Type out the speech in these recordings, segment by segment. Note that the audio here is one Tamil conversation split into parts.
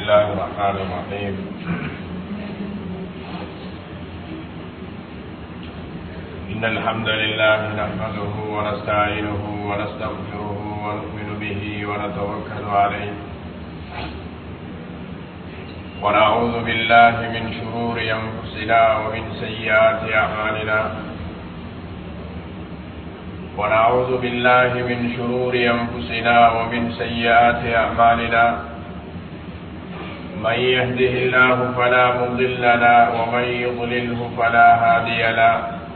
الله الرحمن الرحيم إن الحمد لله نحمده ونستعينه ونستغفره ونؤمن به ونتوكل عليه ونعوذ بالله من شرور أنفسنا ومن سيئات أعمالنا ونعوذ بالله من شرور أنفسنا ومن سيئات أعمالنا من يهده الله فلا مضل له ومن يضلله فلا هادي له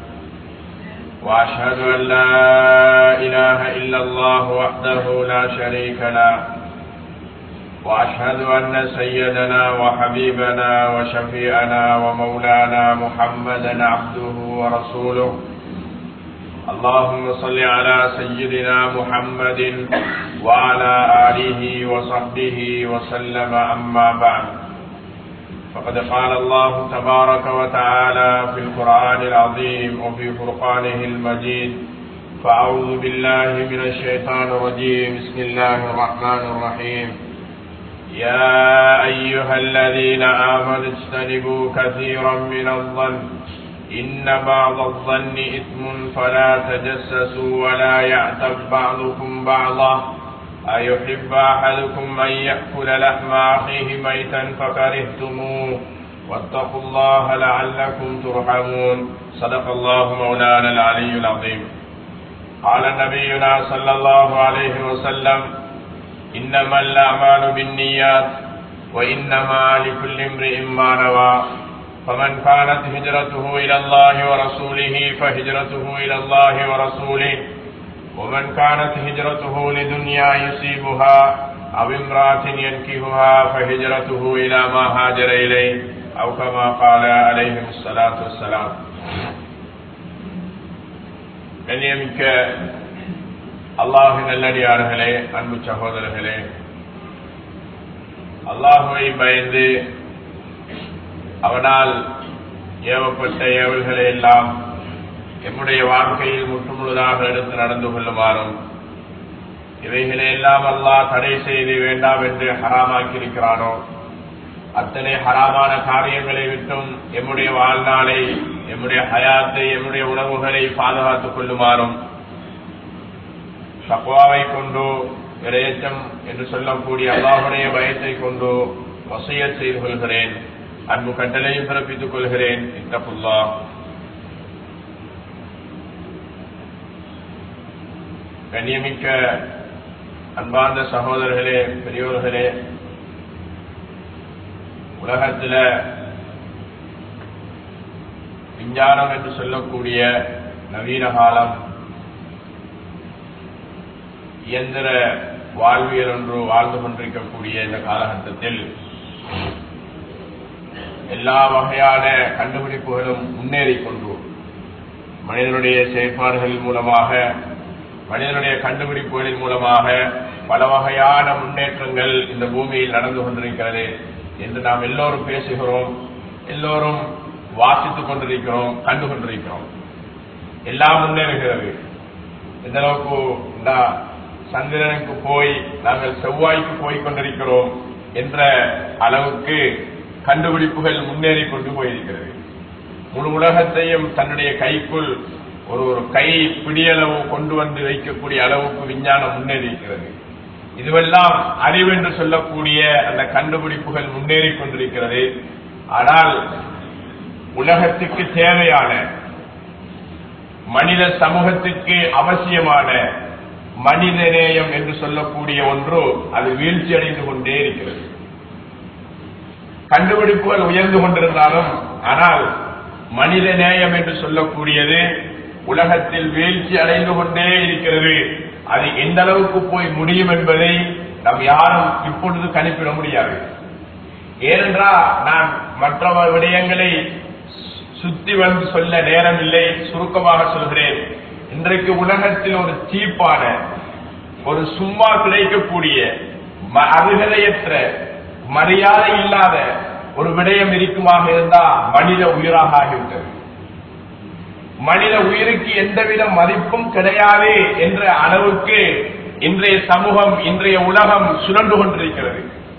وأشهد أن لا إله إلا الله وحده لا شريك له وأشهد أن سيدنا وحبيبنا وشفيعنا ومولانا محمدا عبده ورسوله اللهم صل على سيدنا محمد وعلى آله وصحبه وسلم أما بعد فقد قال الله تبارك وتعالى في القرآن العظيم وفي فرقانه المجيد فأعوذ بالله من الشيطان الرجيم بسم الله الرحمن الرحيم يا أيها الذين آمنوا اجتنبوا كثيرا من الظن إن بعض الظن إثم فلا تجسسوا ولا يعتب بعضكم بعضا أيحب أحدكم أن يأكل لحم أخيه ميتا فكرهتموه واتقوا الله لعلكم ترحمون صدق الله مولانا العلي العظيم قال نبينا صلى الله عليه وسلم إنما الأعمال بالنيات وإنما لكل امرئ ما نوى فمن كانت هجرته إلى الله ورسوله فهجرته إلى الله ورسوله ومن كانت هجرته لدنيا يصيبها أو امرأة ينكهها فهجرته إلى ما هاجر إليه أو كما قال عليه الصلاة والسلام கண்ணியமிக்க அல்லாஹு நல்லடியார்களே அன்பு சகோதரர்களே அல்லாஹுவை பயந்து அவனால் ஏவப்பட்ட ஏவல்களை எல்லாம் எம்முடைய வாழ்க்கையில் முற்றுமுழுதாக எடுத்து நடந்து கொள்ளுமாறும் இவைகளை எல்லாம் அல்லாஹ் தடை செய்து வேண்டாம் என்று ஹராமாக்கியிருக்கிறானோ அத்தனை ஹராமான காரியங்களை விட்டும் எம்முடைய வாழ்நாளை எம்முடைய ஹயாத்தை எம்முடைய உணவுகளை பாதுகாத்துக் கொள்ளுமாறும் சக்வாவை கொண்டு இரையச்சம் என்று சொல்லக்கூடிய அல்லாஹுடைய பயத்தை கொண்டு வசைய செய்து கொள்கிறேன் அன்பு கட்டளையும் பிறப்பித்துக் கொள்கிறேன் இத்தப்புல்லா கண்ணியமிக்க அன்பார்ந்த சகோதரர்களே பெரியோர்களே உலகத்தில் விஞ்ஞானம் என்று சொல்லக்கூடிய நவீன காலம் இயந்திர வாழ்வியல் ஒன்று வாழ்ந்து கொண்டிருக்கக்கூடிய இந்த காலகட்டத்தில் எல்லா வகையான கண்டுபிடிப்புகளும் முன்னேறி கொண்டு மனிதனுடைய செயற்பாடுகள் மூலமாக மனிதனுடைய கண்டுபிடிப்புகளின் மூலமாக பல வகையான முன்னேற்றங்கள் இந்த பூமியில் நடந்து கொண்டிருக்கிறது என்று நாம் எல்லோரும் பேசுகிறோம் எல்லோரும் வாசித்துக் கொண்டிருக்கிறோம் கண்டு கொண்டிருக்கிறோம் எல்லாம் முன்னேறுகிறது எந்த அளவுக்கு சந்திரனுக்கு போய் நாங்கள் செவ்வாய்க்கு போய் கொண்டிருக்கிறோம் என்ற அளவுக்கு கண்டுபிடிப்புகள் முன்னேறி கொண்டு போயிருக்கிறது முழு உலகத்தையும் தன்னுடைய கைக்குள் ஒரு ஒரு கை பிடியளவு கொண்டு வந்து வைக்கக்கூடிய அளவுக்கு விஞ்ஞானம் முன்னேறி இருக்கிறது இதுவெல்லாம் அறிவென்று சொல்லக்கூடிய அந்த கண்டுபிடிப்புகள் முன்னேறி கொண்டிருக்கிறது ஆனால் உலகத்துக்கு தேவையான மனித சமூகத்துக்கு அவசியமான மனித நேயம் என்று சொல்லக்கூடிய ஒன்று அது வீழ்ச்சி அடைந்து கொண்டே இருக்கிறது கண்டுபிடிப்புகள் உயர்ந்து கொண்டிருந்தாலும் ஆனால் மனித நேயம் என்று சொல்லக்கூடியது உலகத்தில் வீழ்ச்சி அடைந்து கொண்டே இருக்கிறது அது எந்த அளவுக்கு போய் முடியும் என்பதை நாம் யாரும் இப்பொழுது கணிப்பிட முடியாது ஏனென்றால் நான் மற்ற விடயங்களை சுத்தி வந்து சொல்ல நேரம் இல்லை சுருக்கமாக சொல்கிறேன் இன்றைக்கு உலகத்தில் ஒரு சீப்பான ஒரு சும்மா கிடைக்கக்கூடிய அருகதையற்ற மரியாதை இல்லாத ஒரு விடயம் இருக்குமாக இருந்தா மனித உயிராக ஆகிவிட்டது மனித உயிருக்கு எந்தவித மதிப்பும் கிடையாது என்ற அளவுக்கு இன்றைய சமூகம் இன்றைய உலகம் சுழன்று கொண்டிருக்கிறது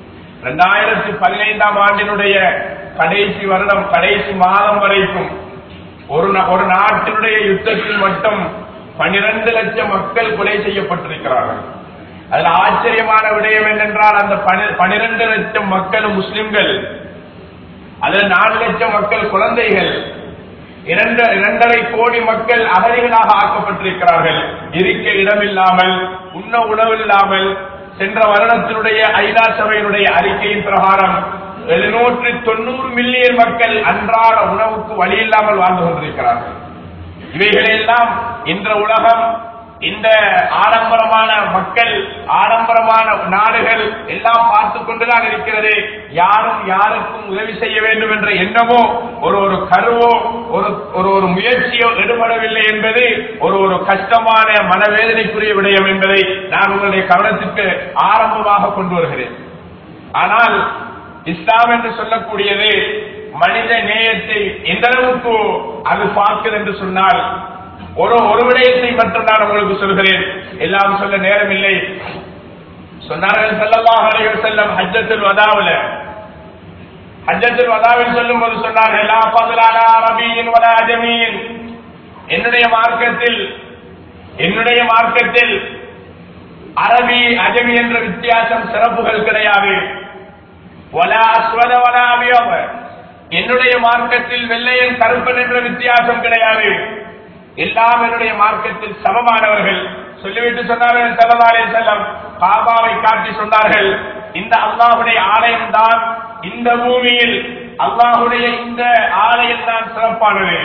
இரண்டாயிரத்தி பதினைந்தாம் ஆண்டினுடைய கடைசி வருடம் கடைசி மாதம் வரைக்கும் ஒரு நா- ஒரு நாட்டினுடைய யுத்தத்தில் மட்டும் பனிரெண்டு லட்சம் மக்கள் கொலை செய்யப்பட்டிருக்கிறார்கள் அதுல ஆச்சரியமான விடயம் என்னென்றால் அந்த பனிரெண்டு லட்சம் மக்களும் முஸ்லிம்கள் அதில் நாலு லட்சம் மக்கள் குழந்தைகள் இரண்டு இரண்டரை கோடி மக்கள் அகதிகளாக ஆக்கப்பட்டிருக்கிறார்கள் இருக்க இடமில்லாமல் உண்ண உணவில்லாமல் சென்ற வருடத்தினுடைய ஐநா சபையினுடைய அறிக்கையின் பிரகாரம் எழுநூற்று தொண்ணூறு மில்லியன் மக்கள் அன்றாட உணவுக்கு வழி இல்லாமல் வாழ்ந்து கொண்டிருக்கிறார்கள் இவைகளெல்லாம் இன்ற உலகம் இந்த ஆடம்பரமான மக்கள் ஆடம்பரமான நாடுகள் எல்லாம் பார்த்து கொண்டுதான் இருக்கிறது யாரும் யாருக்கும் உதவி செய்ய வேண்டும் என்ற எண்ணமோ ஒரு ஒரு கருவோ ஒரு ஒரு ஒரு முயற்சியோ ஈடுபடவில்லை என்பது ஒரு ஒரு கஷ்டமான மனவேதனைக்குரிய விடயம் என்பதை நான் உங்களுடைய கவனத்திற்கு ஆரம்பமாக கொண்டு வருகிறேன் ஆனால் இஸ்லாம் என்று சொல்லக்கூடியது மனித நேயத்தை எந்த அளவுக்கு அது பார்க்குது என்று சொன்னால் ஒரு ஒரு விடயத்தை மட்டும் நான் உங்களுக்கு சொல்கிறேன் எல்லாம் சொல்ல நேரம் இல்லை சொன்னார்கள் ஸல்லல்லாஹு அலைஹி வஸல்லம் ஹஜ்ஜத்துல் வதாவுல ஹஜ்ஜத்துல் வதாவில் சொல்லும் போது சொன்னார்கள் லா ஃபضل அரபியின் வலா அஜமீன் என்னுடைய மார்க்கத்தில் என்னுடைய மார்க்கத்தில் அரபி அஜமி என்ற வித்தியாசம் சிறப்புகள் கிடையாது வலா அஸ்வத வலா அபியோக என்னுடைய மார்க்கத்தில் வெள்ளையன் கருப்பன் என்ற வித்தியாசம் கிடையாது எல்லாம் என்னுடைய மார்க்கத்தில் சமமானவர்கள் சொல்லிவிட்டு சொன்னார்கள் செல்லதாலே செல்லம் காபாவை காட்டி சொன்னார்கள் இந்த அல்லாஹுடைய ஆலயம் தான் இந்த பூமியில் அல்லாஹுடைய இந்த ஆலயம் தான் சிறப்பானது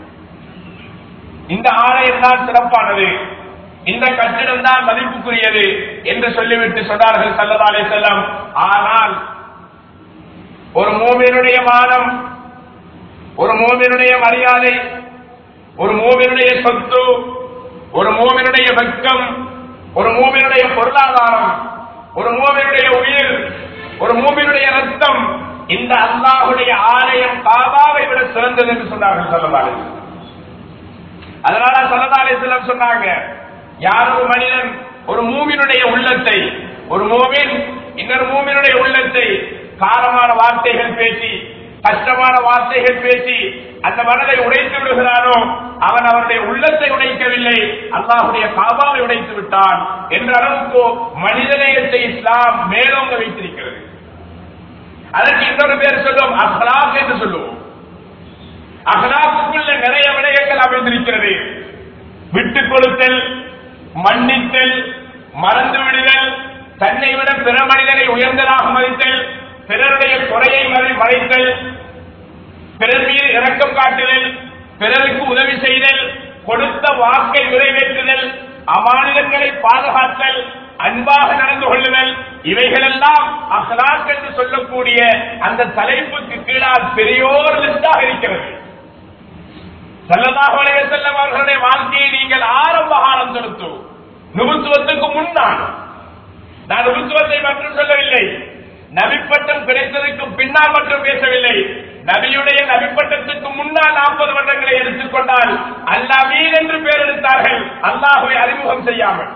இந்த ஆலயம் தான் சிறப்பானது இந்த கட்டிடம் தான் மதிப்புக்குரியது என்று சொல்லிவிட்டு சொன்னார்கள் சல்லதாலே செல்லம் ஆனால் ஒரு மூமியனுடைய மானம் ஒரு மூமியனுடைய மரியாதை ஒரு மூமியனுடைய சொத்து ஒரு மூமியனுடைய வெட்கம் ஒரு மூமியனுடைய பொருளாதாரம் ஒரு மூமியனுடைய உயிர் ஒரு மூமியனுடைய ரத்தம் இந்த அல்லாஹுடைய ஆலயம் காபாவை விட சிறந்தது என்று சொன்னார்கள் சொல்லதாலே அதனால சல்லதாலே செல்லம் சொன்னாங்க யார் ஒரு மனிதன் ஒரு மூமினுடைய உள்ளத்தை ஒரு மூமின் இன்னொரு மூமினுடைய உள்ளத்தை காரமான வார்த்தைகள் பேசி கஷ்டமான வார்த்தைகள் பேசி அந்த மனதை உடைத்து விடுகிறானோ அவன் அவருடைய உள்ளத்தை உடைக்கவில்லை அல்லாஹுடைய காபாவை உடைத்து விட்டான் என்ற அளவுக்கு மனிதநேயத்தை இஸ்லாம் மேலோங்க வைத்திருக்கிறது அதற்கு இன்னொரு பேர் சொல்லுவோம் அஹ்லாக் என்று சொல்லுவோம் அகலாக்குள்ள நிறைய விடயங்கள் அமைந்திருக்கிறது விட்டுக் கொடுத்தல் மன்னித்தல் மறந்து விடுதல் தன்னை விட பிற மனிதனை உயர்ந்ததாக மதித்தல் பிறருடைய குறையை மறை- மறைத்தல் பிறர் மீது இரக்கம் காட்டுதல் பிறருக்கு உதவி செய்தல் கொடுத்த வாக்கை நிறைவேற்றுதல் அமானிதங்களை பாதுகாத்தல் அன்பாக நடந்து கொள்ளுதல் இவைகளெல்லாம் அஹ்லாக் என்று சொல்லக்கூடிய அந்த தலைப்புக்கு கீழால் பெரியோர் லிஸ்டாக இருக்கிறது சல்லல்லாஹு அலைஹி வஸல்லம் அவர்களுடைய வாழ்க்கையை நீங்கள் ஆரம்ப காலம் செலுத்து நுபுத்துவத்துக்கு முன்னால் நான் நுபுத்துவத்தை மட்டும் சொல்லவில்லை நபிப்பட்டம் கிடைத்ததற்கு பின்னால் மட்டும் பேசவில்லை நபியுடைய நபிப்பட்டத்துக்கு முன்னால் நாற்பது வருடங்களை எடுத்துக்கொண்டால் அல்லாமீன் என்று பெயர் எடுத்தார்கள் அல்லாஹுவை அறிமுகம் செய்யாமல்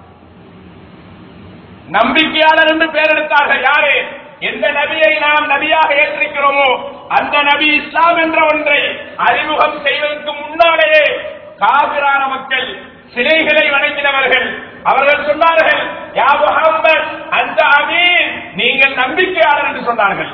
நம்பிக்கையாளர் என்று பெயர் எடுத்தார்கள் யாரு எந்த நபியை நாம் நபியாக ஏற்றிருக்கிறோமோ அந்த நபி இஸ்லாம் என்ற ஒன்றை அறிமுகம் செய்வதற்கு முன்னாலேயே காபிரான மக்கள் சிலைகளை வணங்கினவர்கள் அவர்கள் சொன்னார்கள் யா முஹம்மத் அந்த அமீன் நீங்கள் நம்பிக்கையாளர் என்று சொன்னார்கள்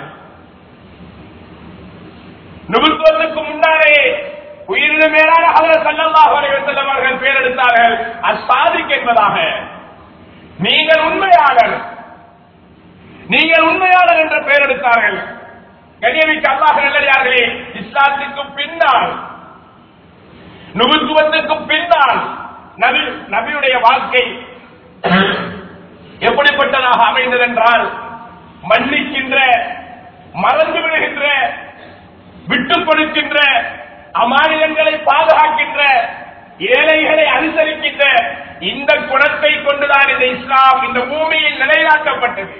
நுபுத்துவத்துக்கு முன்னாலே உயிரின மேலான அவர் சல்லல்லாஹு அலைஹி வஸல்லம் அவர்கள் பெயர் எடுத்தார்கள் அஸ்ஸாதிக் என்பதாக நீங்கள் உண்மையாளர் நீங்கள் உண்மையாளர் என்ற பெயர் எடுத்தார்கள் கண்ணியமிக்க அல்லாஹ் நல்லடியார்களே இஸ்லாத்துக்கு பின்னால் நுபுத்துவத்துக்கு பின்னால் நபி நபியுடைய வாழ்க்கை எப்படிப்பட்டதாக அமைந்தது என்றால் மன்னிக்கின்ற மறந்து விடுகின்ற விட்டுக் கொடுக்கின்ற அமானிதங்களை பாதுகாக்கின்ற ஏழைகளை அனுசரிக்கின்ற இந்த குணத்தை கொண்டுதான் இந்த இஸ்லாம் இந்த பூமியில் நிலைநாட்டப்பட்டது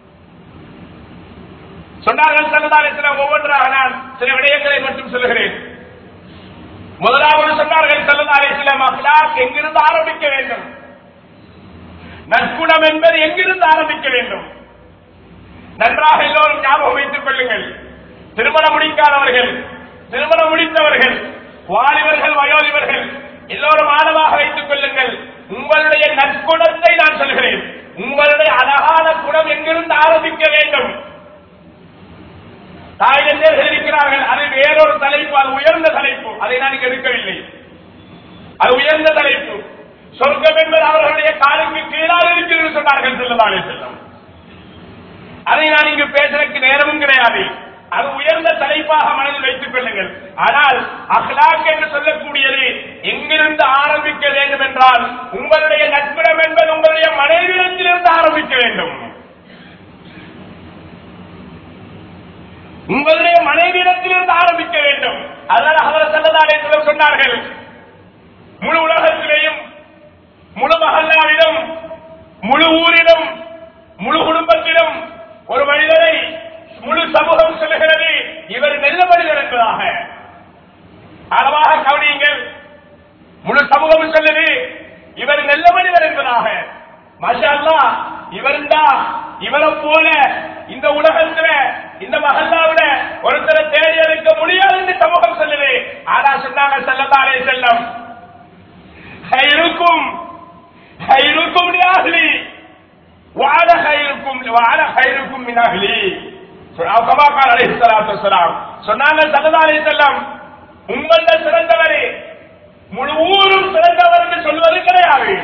சொன்னார்கள் சல்லதாலேஸ்வரம் ஒவ்வொன்றாக நான் சில விடயங்களை மட்டும் சொல்லுகிறேன் முதலாவது சொன்னார்கள் சல்லதாலேஸ்வரம் அஹ்லாக் எங்கிருந்து ஆரம்பிக்க வேண்டும் நற்குணம் என்பது எங்கிருந்து ஆரம்பிக்க வேண்டும் நன்றாக எல்லோரும் ஞாபகம் வைத்துக் கொள்ளுங்கள் திருமணம் முடிக்காதவர்கள் திருமணம் முடித்தவர்கள் வாலிபர்கள் வயோதிபர்கள் எல்லோரும் ஆழமாக வைத்துக் கொள்ளுங்கள் உங்களுடைய நற்குணத்தை நான் சொல்கிறேன் உங்களுடைய அழகான குணம் எங்கிருந்து ஆரம்பிக்க வேண்டும் தாயந்தேர்கள் இருக்கிறார்கள் அது வேறொரு தலைப்பு அது உயர்ந்த தலைப்பு அதை நான் இங்கு எடுக்கவில்லை அது உயர்ந்த தலைப்பு சொர்க்கம் என்பது அவர்களுடைய காலுக்கு கீழாக இருக்கிறது சொன்னார்கள் செல்லதாலே செல்லும் அதை நான் இங்கு பேசுறதுக்கு நேரமும் கிடையாது அது உயர்ந்த தலைப்பாக மனதில் வைத்துக் கொள்ளுங்கள் ஆனால் அஹ்லாக் என்று சொல்லக்கூடியது எங்கிருந்து ஆரம்பிக்க வேண்டும் என்றால் உங்களுடைய நட்புறம் என்பது உங்களுடைய மனைவிடத்திலிருந்து ஆரம்பிக்க வேண்டும் உங்களுடைய மனைவியிடத்திலிருந்து ஆரம்பிக்க வேண்டும் அதனால் அவர் செல்லதாலே சொன்னார்கள் முழு உலகத்திலேயும் முழு மகல்லாவிடம் முழு ஊரிடம் முழு குடும்பத்திடம் ஒரு மனிதரை முழு சமூகம் சொல்லுகிறது இவர் நல்ல மனிதர் என்பதாக அளவாக கவனியுங்கள் முழு சமூகம் சொல்லுது இவர் நல்ல மனிதர் என்பதாக மாஷா அல்லாஹ் இவர்தா இவரை போல இந்த உலகத்துல இந்த மகல்லாவிட ஒருத்தரை தேடி எடுக்க முடியாது என்று சமூகம் சொல்லுது ஆனா சொன்னாங்க செல்லத்தாலே செல்லம் خيركم خيركم لأهلي وأنا خيركم وأنا خيركم من أهلي أو كما قال عليه الصلاة والسلام சொன்னாங்க சல்லல்லாஹு அலைஹி வஸல்லம் உங்கள சிறந்தவரே முழு ஊரும் சிறந்தவர் என்று சொல்வது கிடையாது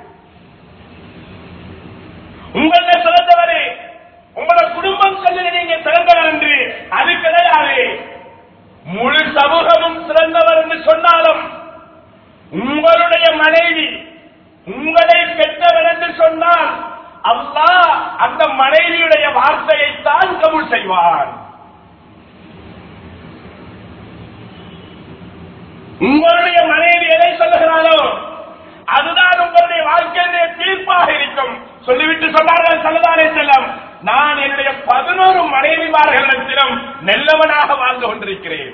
உங்கள சிறந்தவரே உங்களோட குடும்பம் சொல்லி நீங்க சிறந்தவர் என்று அது கிடையாது முழு சமூகமும் சிறந்தவர் என்று சொன்னாலும் உங்களுடைய மனைவி உங்களை பெற்றவர் என்று சொன்னால் அல்லாஹ் அந்த மனைவியுடைய வார்த்தையை தான் கபூல் செய்வான் உங்களுடைய மனைவி எதை சொல்லுகிறாரோ அதுதான் உங்களுடைய வாழ்க்கையிலே தீர்ப்பாக இருக்கும் சொல்லிவிட்டு சொன்னார்கள் சல்லதாரே செல்லம் நான் என்னுடைய பதினோரு மனைவிமார்களிடத்திலும் நல்லவனாக வாழ்ந்து கொண்டிருக்கிறேன்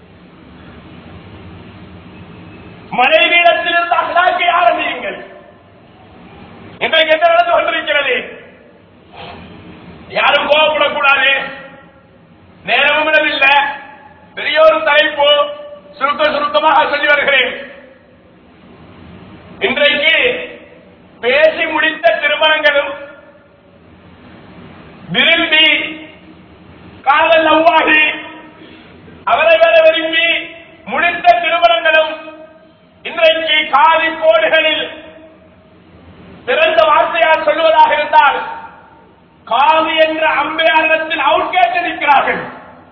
மனைவியிடத்திலிருந்து அகலாக்கி ஆரம்பியுங்கள் இன்றைக்கு என்ன நடந்து கொண்டிருக்கிறது யாரும் கோவப்படக்கூடாது நேரமும் இடமில்லை பெரிய ஒரு தலைப்பு சுருக்க சுருக்கமாக சொல்லி வருகிறேன் இன்றைக்கு பேசி முடித்த திருமணங்களும் விரும்பி காதல் லவ்வாகி அவரை வர விரும்பி முடித்த திருமணங்களும் இன்றைக்கு காலி கோடுகளில் பிறந்த வார்த்தையால் சொல்லுவதாக இருந்தால் காவி என்ற அம்பையாரிடத்தில் அவுட் கேட்டு நிற்கிறார்கள்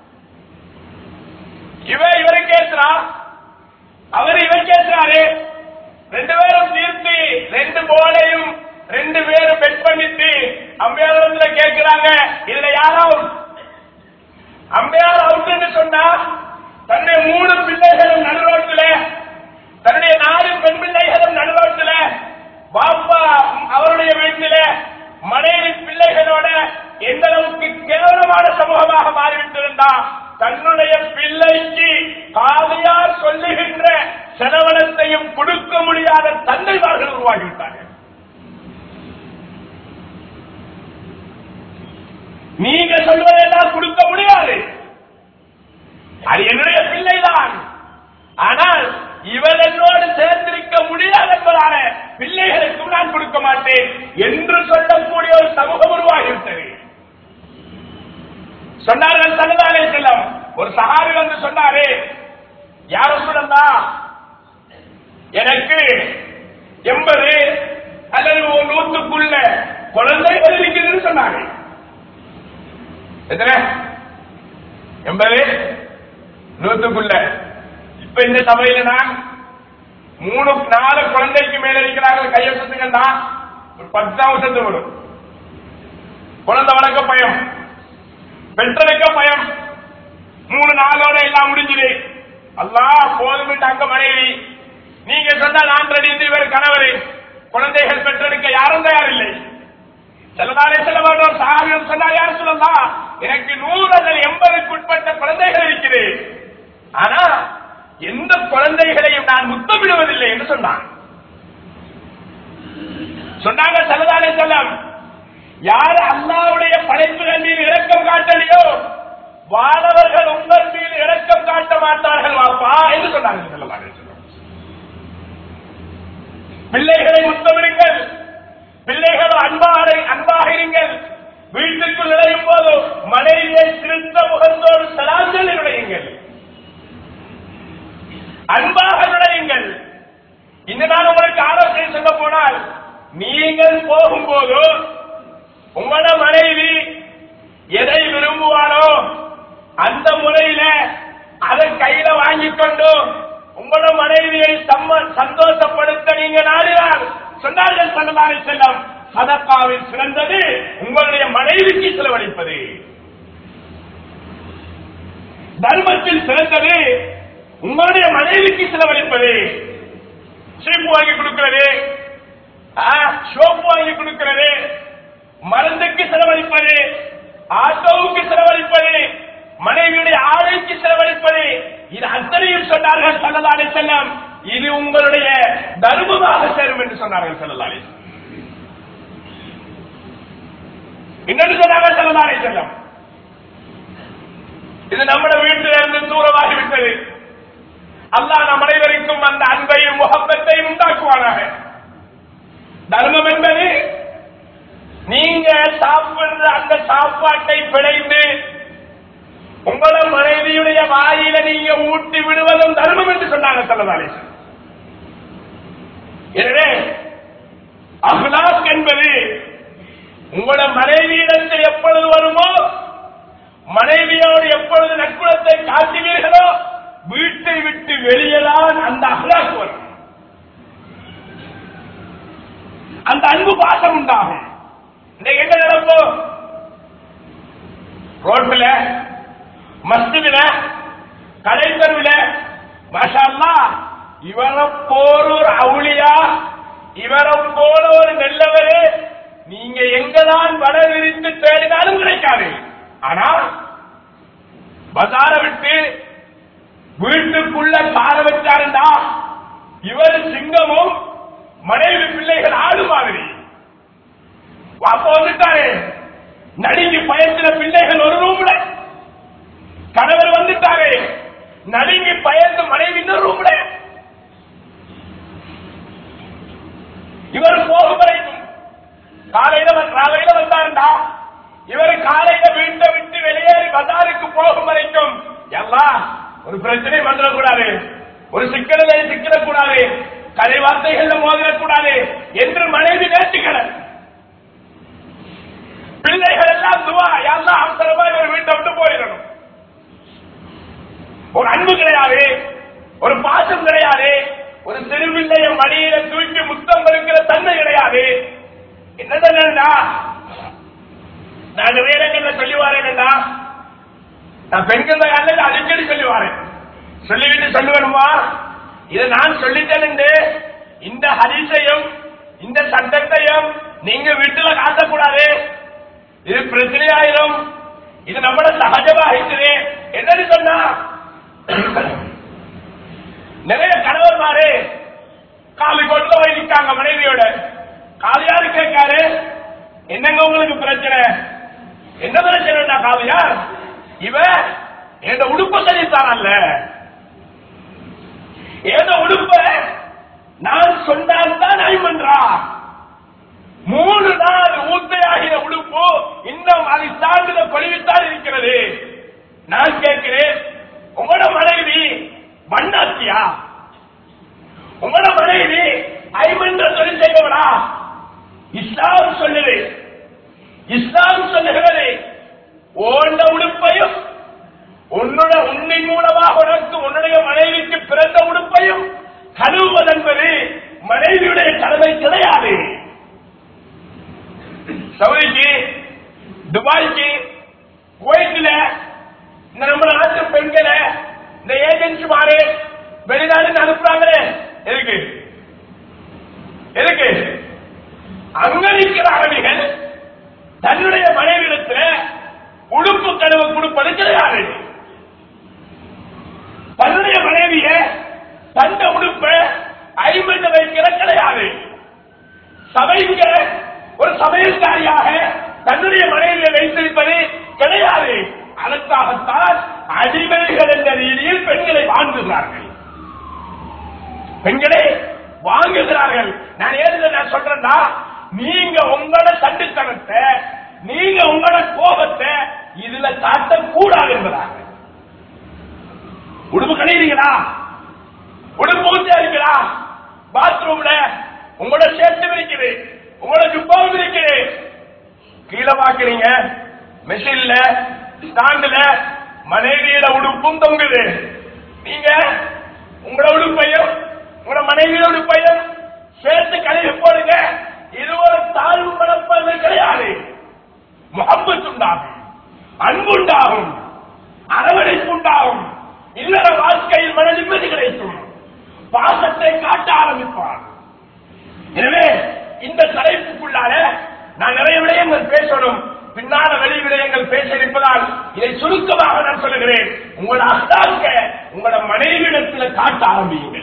இவ இவரை கேட்கிறா அவர் இவர் கேட்கிறாரு ரெண்டு பேரும் தீர்த்து ரெண்டு போலையும் ரெண்டு பேரும் பெட் பண்ணிட்டு அம்பையாரிடத்துல கேட்கிறாங்க இதுல யாராவது அம்பையார் அவுட் என்று சொன்னா தன்னுடைய மூணு பிள்ளைகளும் நடுரோட்டில் தன்னுடைய நாலு பெண் பிள்ளைகளும் நடுரோட்டில் பாப்பா அவருடைய வீட்டில மனைவி பிள்ளைகளோட எந்த அளவுக்கு கேவலமான சமூகமாக மாறிவிட்டிருந்தா தன்னுடைய பிள்ளைக்கு காவியார் சொல்லுகின்ற செலவனத்தையும் கொடுக்க முடியாத தந்தைமார்கள் உருவாகிவிட்டார்கள் நீங்க சொல்வதெல்லாம் கொடுக்க முடியாது அது என்னுடைய பிள்ளைதான் ஆனால் இவள் என்னோடு சேர்ந்திருக்க முடியாது என்பதான பிள்ளைகளுக்கும் நான் கொடுக்க மாட்டேன் என்று சொல்லக்கூடிய ஒரு சமூகம் உருவாகிவிட்டது சொன்னார்கள் சல்லதாலே செல்லம் ஒரு சகாரி வந்து சொன்னாரு யாரும் சொல்லா எனக்கு எண்பது அல்லது ஒரு நூற்றுக்குள்ள குழந்தைகள் இருக்கிறதுன்னு சொன்னாங்க எத்தனை எண்பது நூற்றுக்குள்ள இப்ப இந்த சபையில நான் மூணு நாலு குழந்தைக்கு மேல இருக்கிறார்கள் கையெழுத்துங்கன்னா ஒரு பத்தாம் செத்து வரும் குழந்தை வளர்க்க பயம் பெற்றெடுக்க பயம் மூணு நாளோட எல்லாம் முடிஞ்சுது அல்லா போதும் அங்க மனைவி நீங்க சொன்னா நான் ரெடி இவர் கணவர் குழந்தைகள் பெற்றெடுக்க யாரும் தயாரில்லை செல்லதாலே செல்ல வேண்டும் சாகியம் சொன்னார் யார் சொல்லலாம் எனக்கு நூறு அல்லது எண்பதுக்கு உட்பட்ட குழந்தைகள் இருக்கிறது ஆனா எந்த குழந்தைகளையும் நான் முத்தமிடுவதில்லை என்று சொன்னான் சொன்னாங்க செல்லதாலே செல்லம் யார் அல்லாவுடைய படைப்புகள் மீது இரக்கம் காட்டலையோ வானவர்கள் உங்கள் மீது இரக்கம் காட்ட மாட்டார்கள் வாப்பா என்று சொன்னார்கள் ஸல்லல்லாஹு அலைஹி வஸல்லம். பிள்ளைகளை முத்தமிடுங்கள் பிள்ளைகள் அன்பாக அன்பாக இருங்கள் வீட்டுக்குள் நுழையும் போது மனைவியை திருத்த முகத்தோடு சலாஞ்சல் நுழையுங்கள் அன்பாக நுழையுங்கள் இந்த நான் உங்களுக்கு ஆலோசனை சொல்ல போனால் நீங்கள் போகும்போது உங்களோட மனைவி எதை விரும்புவானோ அந்த முறையில அதை கையில வாங்கிக் கொண்டு உங்களோட மனைவியை சம்ம சந்தோஷப்படுத்த நீங்க நாடினால் சொன்னார்கள் சல்லல்லாஹு அலைஹி செல்லம் சதக்காவில் சிறந்தது உங்களுடைய மனைவிக்கு செலவழிப்பது தர்மத்தில் சிறந்தது உங்களுடைய மனைவிக்கு செலவழிப்பது சீப்பு வாங்கி கொடுக்கிறது சோப்பு வாங்கி கொடுக்கிறது மருந்துக்கு செலவழிப்பது ஆட்டோவுக்கு செலவழிப்பது மனைவியுடைய ஆடைக்கு செலவழிப்பது இது அத்தனையும் சொன்னார்கள் சல்லல்லாஹு செல்லம் இது உங்களுடைய தர்மமாக சேரும் என்று சொன்னார்கள் சல்லல்லாஹு அலைஹி வஸல்லம். இன்னொன்று சொன்னார்கள் சல்லல்லாஹு செல்லம் இது நம்ம வீட்டில இருந்து தூரமாகி விட்டது அல்லாஹ் நம் அனைவருக்கும் அந்த அன்பையும் முகப்பத்தையும் உண்டாக்குவானாக தர்மம் என்பது நீங்க சாப்பிடுற அந்த சாப்பாட்டை பிழைந்து உங்கள மனைவியுடைய வாயில நீங்க ஊட்டி விடுவதும் தர்மம் என்று சொன்னாங்க சல்லதாலேசன் எனவே அஹ்லாக் என்பது உங்களோட மனைவியிடத்தில் எப்பொழுது வருமோ மனைவியோடு எப்பொழுது நற்குணத்தை காட்டுவீர்களோ வீட்டை விட்டு வெளியேதான் அந்த அஹ்லாக் வரும் அந்த அன்பு பாசம் உண்டாகும் இன்னைக்கு என்ன நடப்போம் ரோட்ல மஸ்ஜிதுல கடை தெருவில் மாஷா அல்லாஹ், இவரை போல ஒரு அவுளியா இவரை போல ஒரு நல்லவரு நீங்க எங்கதான் வட விரித்து தேடினாலும் கிடைக்காது ஆனா பஜார விட்டு வீட்டுக்குள்ள கார வச்சாருண்டா இவர் சிங்கமும் மனைவி பிள்ளைகள் ஆடு மாதிரி அப்ப வந்துட்டாரு நடுங்கி பயத்துல பிள்ளைகள் ஒரு ரூம்ல கணவர் வந்துட்டாரு நடுங்கி பயந்து மனைவி இன்னொரு ரூம்ல இவர் போகும் வரைக்கும் காலையில வந்து- காலையில வந்தாருண்டா இவர் காலையில வீட்டை விட்டு வெளியேறி பஜாருக்கு போகும் வரைக்கும் எல்லாம் ஒரு பிரச்சனை வந்துடக்கூடாது ஒரு சிக்கலில் சிக்கிடக்கூடாது கதை வார்த்தைகள்ல மோதிடக்கூடாது என்று மனைவி நேற்றுக்கிறார் பிள்ளைகள் எல்லாம் துவா எல்லாம் அவசரமா இவர் வீட்டை விட்டு போயிடணும் ஒரு அன்பு கிடையாது ஒரு பாசம் கிடையாது ஒரு சிறுபிள்ளைய மடியில தூக்கி முத்தம் இருக்கிற தன்மை கிடையாது என்ன தண்டா நான் நிறைய இடங்கள்ல சொல்லி வாரேன்டா நான் பெண்கள் அல்லது அடிக்கடி சொல்லி வாரேன் சொல்லிவிட்டு சொல்லுவேனுமா இதை நான் சொல்லிட்டேன் இந்த ஹரிசையும் இந்த சட்டத்தையும் நீங்க வீட்டுல காட்டக்கூடாது இது பிரச்சனையாயிரும் இது நம்மள சகஜமா இருக்குது என்னன்னு சொன்னா நிறைய கணவர்மாரு காலி கொண்டு போய் நிற்காங்க மனைவியோட காலியாரு கேட்காரு என்னங்க உங்களுக்கு பிரச்சனை என்ன பிரச்சனைடா காலியார் இவ எந்த உடுப்ப சொல்லித்தானல்ல ஏதோ உடுப்ப நான் சொன்னால் தான் ஐமன்றா மூணு நாள் ஊத்தையாகிற உடுப்பு இன்னும் அதை சார்ந்த கொழுவித்தான் இருக்கிறது நான் கேட்கிறேன் உங்களோட மனைவி மண்ணாத்தியா உங்களோட மனைவி ஐமன்ற தொழில் செய்பவளா இஸ்லாம் சொல்லுது இஸ்லாம் சொல்லுகிறது ஓண்ட உடுப்பையும் உன்னோட உன்னின் மூலமாக உனக்கு உன்னுடைய மனைவிக்கு பிறந்த உடுப்பையும் கழுவுவதென்பது மனைவியுடைய கடமை கிடையாது சவுதிக்கு துபாய்க்கு குவைத்தில் இந்த நம்ம நாட்டு பெண்களை இந்த ஏஜென்சி மாறு வெளிநாடு அனுப்புறாங்களே எதுக்கு எதுக்கு அங்க இருக்கிற அரபிகள் தன்னுடைய மனைவிடத்துல உடுப்பு கழுவு கொடுப்பது கிடையாது தன்னுடைய மனைவிய தந்த உடுப்ப ஐம்பது வைக்கிற கிடையாது சபைக்கு ஒரு சமையல்காரியாக வாங்குகிறார்கள் பெண்களே வாங்குகிறார்கள் நான் ஏதுல நான் சொல்றேன்னா நீங்க உங்களோட தண்டுத்தனத்தை நீங்க உங்களோட கோபத்தை இதுல காட்டக்கூடாது என்பதாக உடுப்பு கழிறீங்களா உடுப்பு ஊத்தியா இருக்கிறா பாத்ரூம்ல உங்களோட ஷர்ட் இருக்குது உங்களோட ஜுப்பாவும் இருக்குது கீழே பாக்குறீங்க மெஷின்ல ஸ்டாண்டுல மனைவியோட உடுப்பும் தொங்குது நீங்க உங்களோட உடுப்பையும் உங்களோட மனைவியோட உடுப்பையும் சேர்த்து கழுவி போடுங்க இது ஒரு தாழ்வு மனப்பான்மை கிடையாது முகப்பத்து உண்டாகும் அன்பு உண்டாகும் அரவணைப்பு உண்டாகும் இல்லற வாழ்க்கையில் மன நிம்மதி கிடைக்கும் பாசத்தை காட்ட ஆரம்பிப்பார் எனவே இந்த தலைப்புக்குள்ளால நான் நிறைய விடயங்கள் பேசணும் பின்னால வெளி விடயங்கள் பேச இருப்பதால் இதை சுருக்கமாக நான் சொல்லுகிறேன் உங்களோட அத்தாக்க உங்களோட மனைவியிடத்தில் காட்ட ஆரம்பியுங்கள்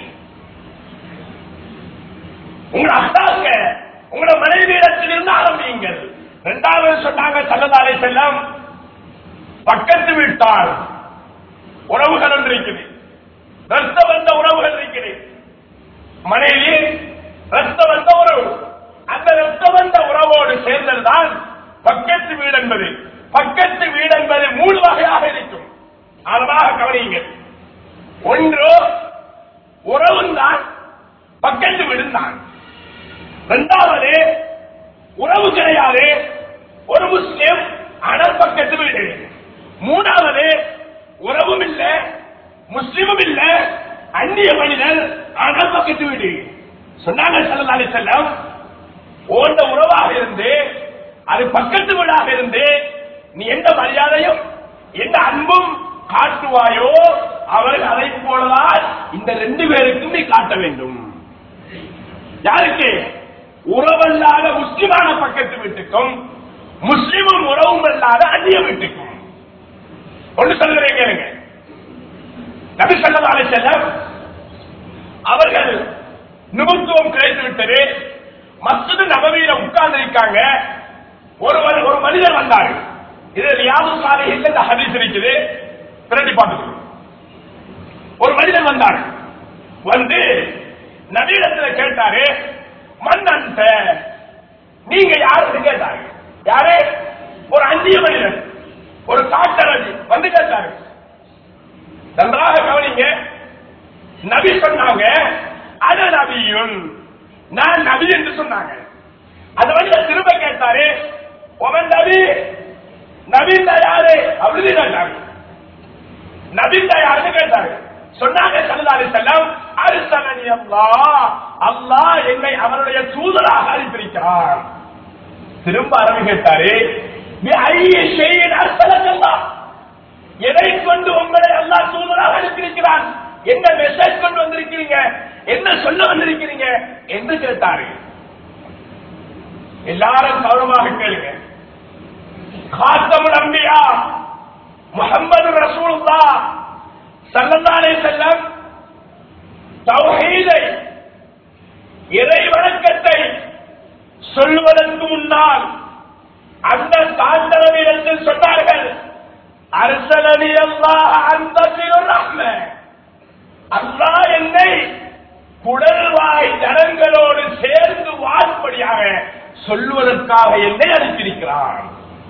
உங்களோட அத்தாக்க உங்களோட மனைவியிடத்தில் இருந்து ஆரம்பியுங்கள் இரண்டாவது சொன்னாங்க சல்லதாரை செல்லம் பக்கத்து வீட்டால் உறவுகள் ஒன்று இருக்குது ரத்த வந்த உறவுகள் இருக்குது மனைவி ரத்த வந்த உறவு அந்த ரத்த வந்த உறவோடு சேர்ந்ததுதான் பக்கத்து வீடு என்பது பக்கத்து வீடு என்பது மூணு வகையாக இருக்கும் அதமாக கவனியுங்கள் ஒன்று உறவும் தான் பக்கத்து வீடும் தான் இரண்டாவது உறவு கிடையாது ஒரு முஸ்லிம் ஆனால் பக்கத்து வீடு மூணாவது உறவும் இல்ல முஸ்லிமும் இல்ல அந்நிய மனிதர் ஆனால் பக்கத்து வீடு சொன்னாங்க சல்லல்லாஹு அலைஹி வஸல்லம் ஓண்ட உறவாக இருந்து அது பக்கத்து வீடாக இருந்து நீ எந்த மரியாதையும் எந்த அன்பும் காட்டுவாயோ அவர்கள் அதை போலதான் இந்த ரெண்டு பேருக்கும் நீ காட்ட வேண்டும் யாருக்கு உறவல்லாத முஸ்லிமான பக்கத்து வீட்டுக்கும் முஸ்லிமும் உறவும் அல்லாத அந்நிய வீட்டுக்கும் ஒன்று சொல்கிறேன் கேளுங்க நபி ஸல்லல்லாஹு அலைஹி வஸல்லம் அவர்கள் நிபுத்துவம் கிடைத்து விட்டது மஸ்ஜித் நபவியில உட்கார்ந்து இருக்காங்க ஒருவர் ஒரு மனிதர் வந்தார் இது ரியாது சாலையில் இந்த ஹதீஸ் இருக்குது பிரதி பார்த்துக்கணும் ஒரு மனிதன் வந்தார் வந்து நவீனத்துல கேட்டாரு மன்னன்ட்ட நீங்க யாருன்னு கேட்டாரு யாரு ஒரு அந்நிய மனிதன் ஒரு காட்டரசி வந்து கேட்டாரு நன்றாக கவனிங்க நபி சொன்னாங்க அது நபியும் நான் நபி என்று சொன்னாங்க அது வந்து திரும்ப கேட்டாரு உமன் நபி நபின் யாரு அப்படின்னு கேட்டாங்க நபின் யாருன்னு கேட்டாரு சொன்னாங்க சல்லல்லாஹு செல்லம் அரிசலனி அல்லாஹ் அல்லாஹ் என்னை அவருடைய தூதராக அனுப்பியிருக்கிறார் திரும்ப அரபி கேட்டாரு "பி ஐய ஷைஇன் அர்சலக அல்லாஹ்?" எதை கொண்டு உங்களை அல்லாஹ் தூதராக அனுப்பியிருக்கிறான் என்ன மெசேஜ் கொண்டு வந்திருக்கிறீங்க என்ன சொல்ல வந்திருக்கிறீங்க என்று கேட்டாரு எல்லாரும் கவனமாக கேளுங்க காத்தமுல் அம்பியா முகமது ரசூலுல்லா ஸல்லல்லாஹு அலைஹி வஸல்லம் தௌஹீதை இறை வணக்கத்தை சொல்வதற்கு முன்னால் அந்த தாண்டவனிடத்தில் சொன்னார்கள் அரசலனி அல்லாஹ் அந்த ரஹ்ம அல்லாஹ் என்னை குடல்வாய் ஜனங்களோடு சேர்ந்து வாழ்படியாக சொல்வதற்காக என்னை அனுப்பியிருக்கிறான்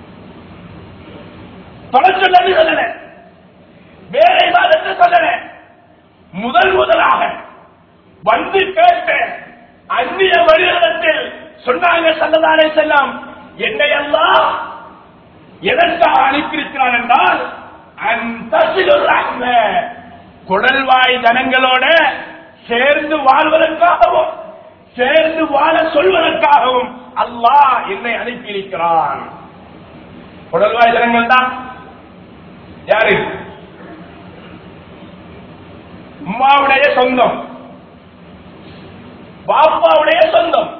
தொலை சொல்லி சொல்லல வேற இவாதத்தை சொல்லல முதல் முதலாக வந்து கேட்ட அந்நிய மனிதனத்தில் சொன்னாங்க சல்லதானே செல்லாம் என்னை எல்லாம் எதற்காக அனுப்பியிருக்கிறான் என்றால் அந்த குடல்வாய் ஜனங்களோட சேர்ந்து வாழ்வதற்காகவும் சேர்ந்து வாழ சொல்வதற்காகவும் அல்லாஹ் என்னை அனுப்பியிருக்கிறான் குடல்வாய் ஜனங்கள் தான் யாரு உம்மாவுடைய சொந்தம் பாப்பாவுடைய சொந்தம்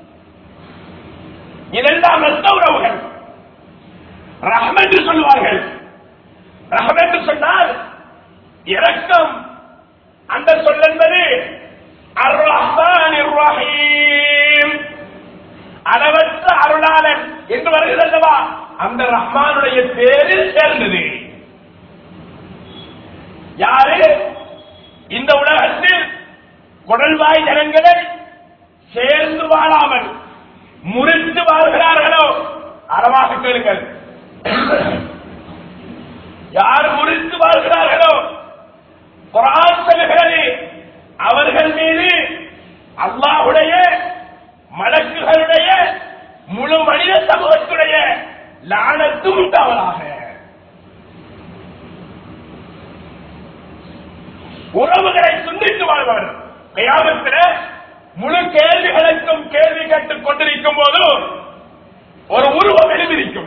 இதெல்லாம் ரத்த உறவுகள் ரஹம் என்று சொல்வார்கள் ரஹம் என்று சொன்னால் இரக்கம் அந்த சொல் என்பது அர்-ரஹ்மானிர் ரஹீம் அளவற்ற அருளாளன் என்று வருகிறது அல்லவா அந்த ரஹ்மானுடைய பேரில் சேர்ந்தது யாரு குடல்வாய் ஜனங்களை சேர்ந்து வாழாமல் முறித்து வாழ்கிறார்களோ அறமாக கேளுங்கள் யார் முறித்து வாழ்கிறார்களோ குரான் சொல்லுகிறது அவர்கள் மீது அல்லாஹுடைய மலக்குகளுடைய முழு மனித சமூகத்துடைய லானத்தும் உண்டாவதாக உறவுகளை துண்டித்து வாழ்வார் கயாமத்தில் முழு கேள்விகளுக்கும் கேள்வி கேட்டுக் கொண்டிருக்கும் போது ஒரு உருவம் எழுந்திருக்கும்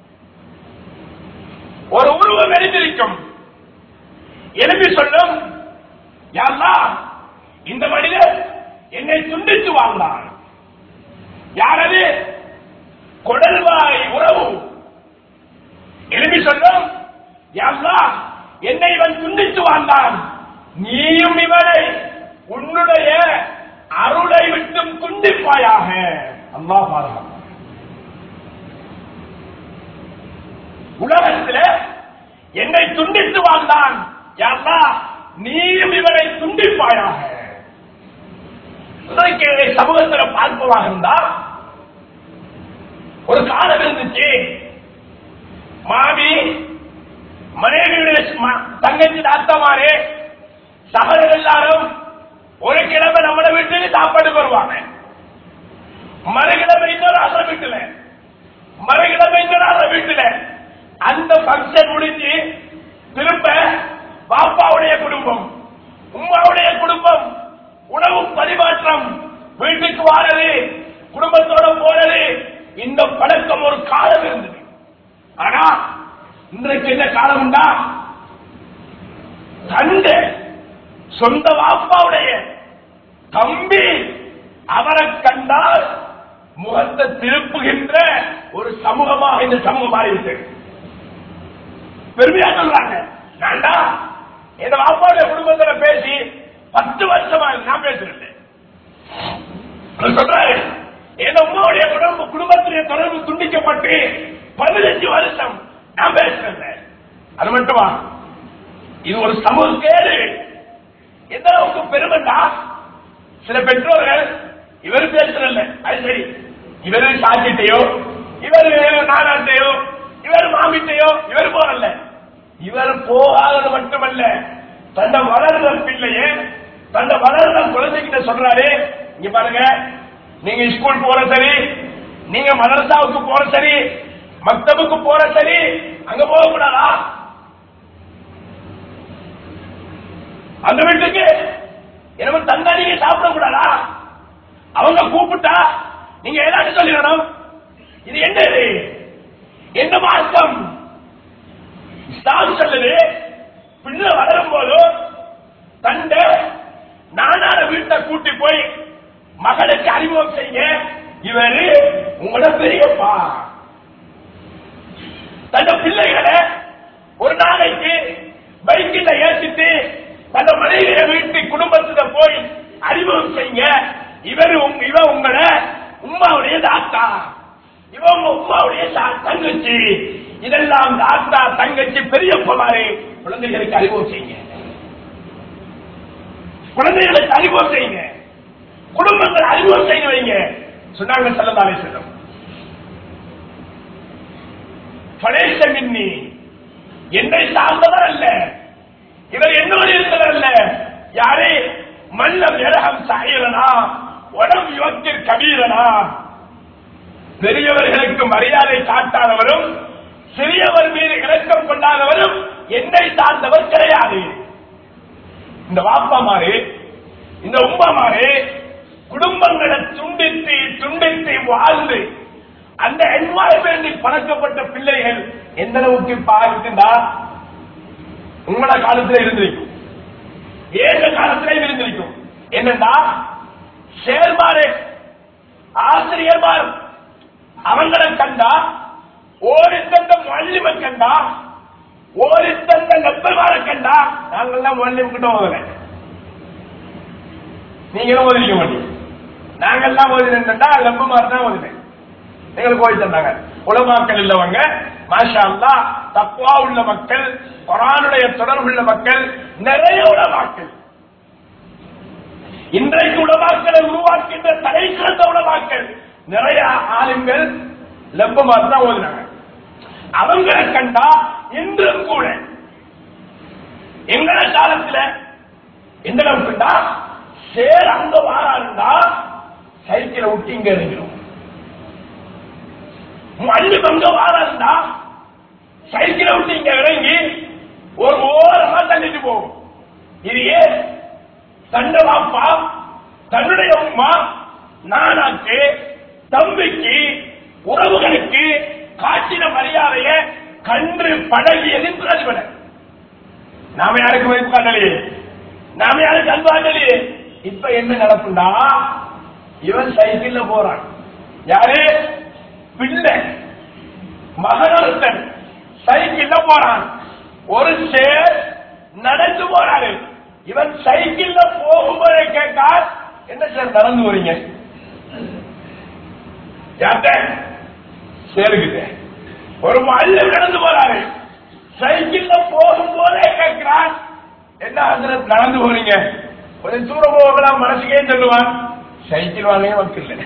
ஒரு உருவம் எழுந்திருக்கும் எழுப்பி சொல்லும் யாரா இந்த மனிதர் என்னை துண்டித்து வாழ்ந்தான் யாரது கொடல்வாய் உறவு எழுப்பி சொல்லும் யாரா என்னை இவன் துண்டித்து வாழ்ந்தான் நீயும் இவனை உன்னுடைய அருளை விட்டும் துண்டிப்பாயாக அல்லாஹ் பாருங்க உலகத்தில் என்னை துண்டித்து வாழ்ந்தான் யாரா நீயும் இவனை துண்டிப்பாயாக இன்றைக்கு சமூகத்தில் பார்ப்பதாக இருந்தா ஒரு காலம் இருந்துச்சு மாமி மனைவியுடைய ம- தங்கச்சி தாத்தமாரே சகோதரர் எல்லாரும் ஒரு கிழமை நம்மள வீட்டுக்கு சாப்பாடு வருவாங்க மறுகிழமை இன்னொரு ஆசை வீட்டுல மறுகிழமை இன்னொரு ஆசை வீட்டுல அந்த பங்கன் முடிஞ்சு திரும்ப பாப்பாவுடைய குடும்பம் உமாவுடைய குடும்பம் உணவு பரிமாற்றம் வீட்டுக்கு வாரது குடும்பத்தோட போறது இந்த பழக்கம் ஒரு காலம் இருந்தது ஆனா இன்றைக்கு என்ன காலம் உண்டா தந்தை சொந்த வாப்பாவுடைய தம்பி அவரை கண்டால் முகத்தை திருப்புகின்ற ஒரு சமூகமாக இந்த சமூகம் மாறிவிட்டது பெருமையா சொல்றாங்க நான்டா என் வாப்பாவுடைய குடும்பத்துல பேசி பத்து வருஷமா நான் பேசுறேன் அவர் சொல்றாரு என் அம்மாவுடைய குடும்ப குடும்பத்துடைய தொடர்பு துண்டிக்கப்பட்டு பதினஞ்சு வருஷம் நான் பேசுறேன் அது மட்டுமா இது ஒரு சமூக கேடு எந்த அளவுக்கு பெருமைண்டா சில பெற்றோர்கள் இவர் பேசுறல்ல அது சரி இவர் சாட்சிட்டையோ இவர் நானாட்டையோ இவர் மாமிட்டையோ இவர் போறல்ல இவர் போகாதது மட்டுமல்ல தன்னை வளர்ந்த பிள்ளைய தன்னை வளர்ந்த குழந்தைகிட்ட சொல்றாரு இங்க பாருங்க நீங்க ஸ்கூல் போற சரி நீங்க மதரசாவுக்கு போற சரி மக்தபுக்கு போற சரி அங்க போக கூடாதா அந்த வீட்டுக்கு எனக்கு தந்தா நீங்க சாப்பிட கூடாதா அவங்க கூப்பிட்டா நீங்க ஏதாச்சும் சொல்லிடணும் இது என்ன இது என்ன மார்க்கம் இஸ்லாம் சொல்லுது பிள்ளை வளரும் போது தந்த நானார வீட்டை கூட்டி போய் மகளுக்கு அறிமுகம் செய்ய இவரு உங்களோட பெரியப்பா தந்த பிள்ளைகளை ஒரு நாளைக்கு பைக்கில ஏற்றிட்டு தந்த மனைவிய வீட்டு குடும்பத்துல போய் அறிமுகம் செய்ய இவர் உங்க- இவ உங்கள உமாவுடைய தாத்தா இவ உங்க உமாவுடைய தா- தங்கச்சி இதெல்லாம் தாத்தா தங்கச்சி பெரியப்பமாரே குழந்தைகளுக்கு அறிமுகம் செய்யுங்க குழந்தைகளுக்கு அறிமுகம் செய்யுங்க குடும்பங்கள் அறிமுகம் செய்து வைங்க சொன்னாங்க செல்லதாலே செல்லும் பலேச மின்னி என்னை சார்ந்தவர் அல்ல இவர் என்னோடு இருக்கிறவர் அல்ல யாரே மல்லம் எரகம் சாயலனா உடம்பு யுவத்தில் கபீரனா பெரியவர்களுக்கு மரியாதை காட்டாதவரும் சிறியவர் மீது இறக்கம் கொண்டாதவரும் என்னை சார்ந்தவர் கிடையாது இந்த வாப்பாமாரு இந்த உமாமாரு குடும்பங்களை துண்டித்து துண்டித்து வாழ்ந்து அந்த என்வாயன்மெண்டில் பழக்கப்பட்ட பிள்ளைகள் எந்த அளவுக்கு பார்க்கின்றா உங்களோட காலத்துல இருந்திருக்கும் ஏக காலத்திலே இருந்திருக்கும் என்னன்னா செயல்பாடு ஆசிரியர்மார் அவங்களை கண்டா ஓடித்தந்த மல்லிமை கண்டா ஓடித்தந்த நெப்பல்மார கண்டா நாங்கெல்லாம் மல்லிம் கிட்ட ஓதல நீங்களும் ஓதிக்க மாட்டீங்க நாங்கெல்லாம் ஓதினா லெப்பமார் தான் ஓதினேன் எங்களுக்கு ஓதி தந்தாங்க உலமாக்கள் இல்லவங்க மாஷா அல்லா தக்குவா உள்ள மக்கள் குரானுடைய தொடர்புள்ள மக்கள் நிறைய உலமாக்கள் இன்றைக்கு உலமாக்களை உருவாக்கின்ற தலை சிறந்த உலமாக்கள் நிறைய ஆளுங்கள் லெப்பமா தான் ஓதுனாங்க அவங்களை கண்டா இன்றும் கூட எங்கள காலத்துல எந்த அளவுக்குண்டா சேர் அங்க வாராருந்தா சைக்கிளை விட்டு இங்க இருக்கிறோம் மல்லு அங்க வாராருந்தா சைக்கிளை விட்டு இங்க இறங்கி ஒரு ஓரமா தள்ளிட்டு போகும் இது ஏன் தண்ட பாப்பா தன்னுடைய அம்மா நானாக்கு தம்பிக்கு உறவுகளுக்கு காட்டின மரியாதைய கன்று பழகியதின் பிரதிபலன் நாம யாருக்கு வைப்பு காட்டலையே நாம யாருக்கு அன்பு காட்டலையே இப்ப என்ன நடப்புண்டா இவன் சைக்கிள்ல போறான் யாரு பிள்ளை மகனொருத்தன் சைக்கிள்ல போறான் ஒரு சேர் நடந்து போறாரு இவன் சைக்கிள்ல போகும்போதே கேட்டால் என்ன சார் நடந்து வரீங்க யார்கிட்ட சேருகிட்ட ஒரு மல்லு நடந்து போறாரு சைக்கிள்ல போகும்போதே கேட்கிறான் என்ன ஹசரத் நடந்து போறீங்க கொஞ்சம் தூரம் போகலாம் மனசுக்கே சொல்லுவான் சைக்கிள் வாங்க மக்கள் இல்லை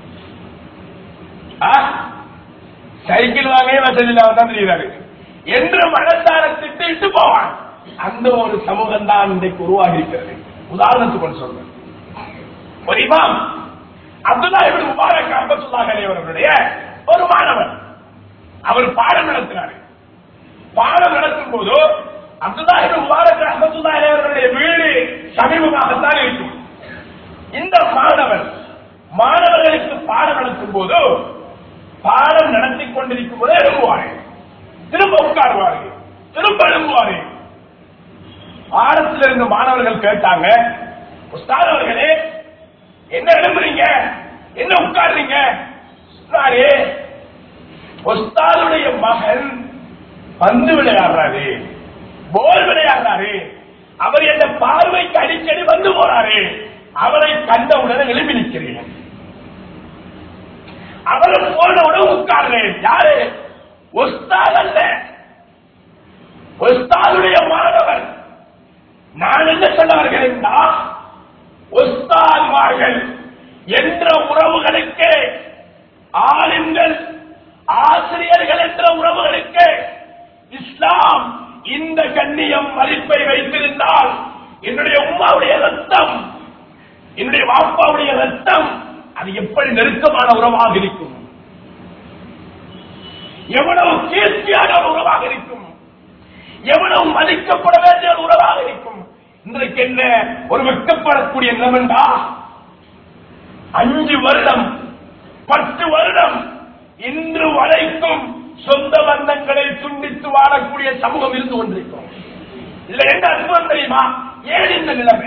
ஆ? சைக்கிள் வாங்க வசதி இல்லாம தான் தெரியுறாரு என்று மனசார திட்டிட்டு போவான் அந்த ஒரு சமூகம் தான் இன்றைக்கு உருவாகி இருக்கிறது உதாரணத்துக்கு ஒன்று சொல்றேன் ஒரு இமாம் அப்துல்லா இப்னு முபாரக் அஹமத்துல்லாஹ் அலைஹி அவர்களுடைய ஒரு மாணவன் அவர் பாடம் நடத்தினார் பாடம் நடத்தும் போது அப்துல்லா இப்னு முபாரக் அஹமத்துல்லாஹ் அலைஹி அவர்களுடைய வீடு சமீபமாகத்தான் இருக்கும் இந்த மாணவன் மாணவர்களுக்கு பாடம் நடத்தும் போது பாடம் நடத்தி கொண்டிருக்கும் போது எழும்புவார்கள் திரும்ப உட்காருவார்கள் திரும்ப எழும்புவார்கள் பாடத்தில் இருந்த மாணவர்கள் கேட்டாங்க உஸ்தாத் அவர்களே என்ன எழும்புறீங்க என்ன உட்காருறீங்க சொன்னாரு உஸ்தாதுடைய மகன் பந்து விளையாடுறாரு போல் விளையாடுறாரு அவர் என்ற பார்வைக்கு அடிக்கடி வந்து போறாரு அவரை கண்டவுடனே எழுப்பி நிற்கிறேன் அவர் போனவுடன் உட்கார்றேன் யாரு உஸ்தாத் அல்ல உஸ்தாதுடைய மாணவர் நான் என்ன சொல்ல வருகிறேன்னா உஸ்தாத்மார்கள் என்ற உறவுகளுக்கு ஆளுங்கள் ஆசிரியர்கள் என்ற உறவுகளுக்கு இஸ்லாம் இந்த கண்ணியம் மதிப்பை வைத்திருந்தால் என்னுடைய உமாவுடைய ரத்தம் என்னுடைய வாப்பாவுடைய ரத்தம் அது எப்படி நெருக்கமான உறவாக இருக்கும் எவ்வளவு கீர்த்தியான ஒரு உறவாக இருக்கும் எவ்வளவு மதிக்கப்பட வேண்டிய ஒரு உறவாக இருக்கும் இன்றைக்கு என்ன ஒரு வெட்கப்படக்கூடிய நிலைமெண்டா அஞ்சு வருடம் பத்து வருடம் இன்று வரைக்கும் சொந்த பந்தங்களை துண்டித்து வாழக்கூடிய சமூகம் இருந்து கொண்டிருக்கும் இதுல என்ன அற்புதம் தெரியுமா ஏன் இந்த நிலைமை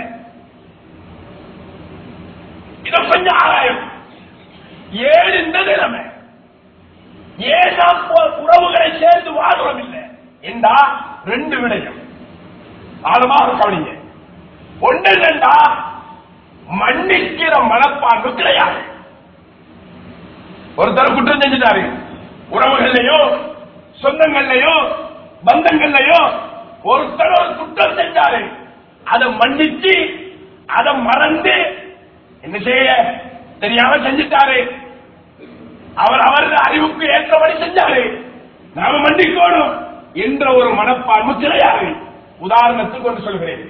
இதை கொஞ்சம் ஆராயும் ஏன் இந்த நிலைமை ஏன் நாம் போ- உறவுகளை சேர்ந்து வாழ்றோம் இல்லை என்றா ரெண்டு விடயம் ஆழமாக கவனிங்க ஒன்று ரெண்டா மன்னிக்கிற மனப்பான்பு கிடையாது ஒருத்தர் குற்றம் செஞ்சுட்டாரு உறவுகள்லயோ சொந்தங்கள்லயோ பந்தங்கள்லயோ ஒருத்தர் ஒரு குற்றம் செஞ்சாரு அதை மன்னிச்சு அதை மறந்து என்ன செய்ய தெரியாம செஞ்சுட்டாரு அவர் அவரது அறிவுக்கு ஏற்றபடி செஞ்சாரு நாம மன்னிக்கணும் என்ற ஒரு மனப்பான்மை கிடையாது உதாரணத்துக்கு ஒன்று சொல்கிறேன்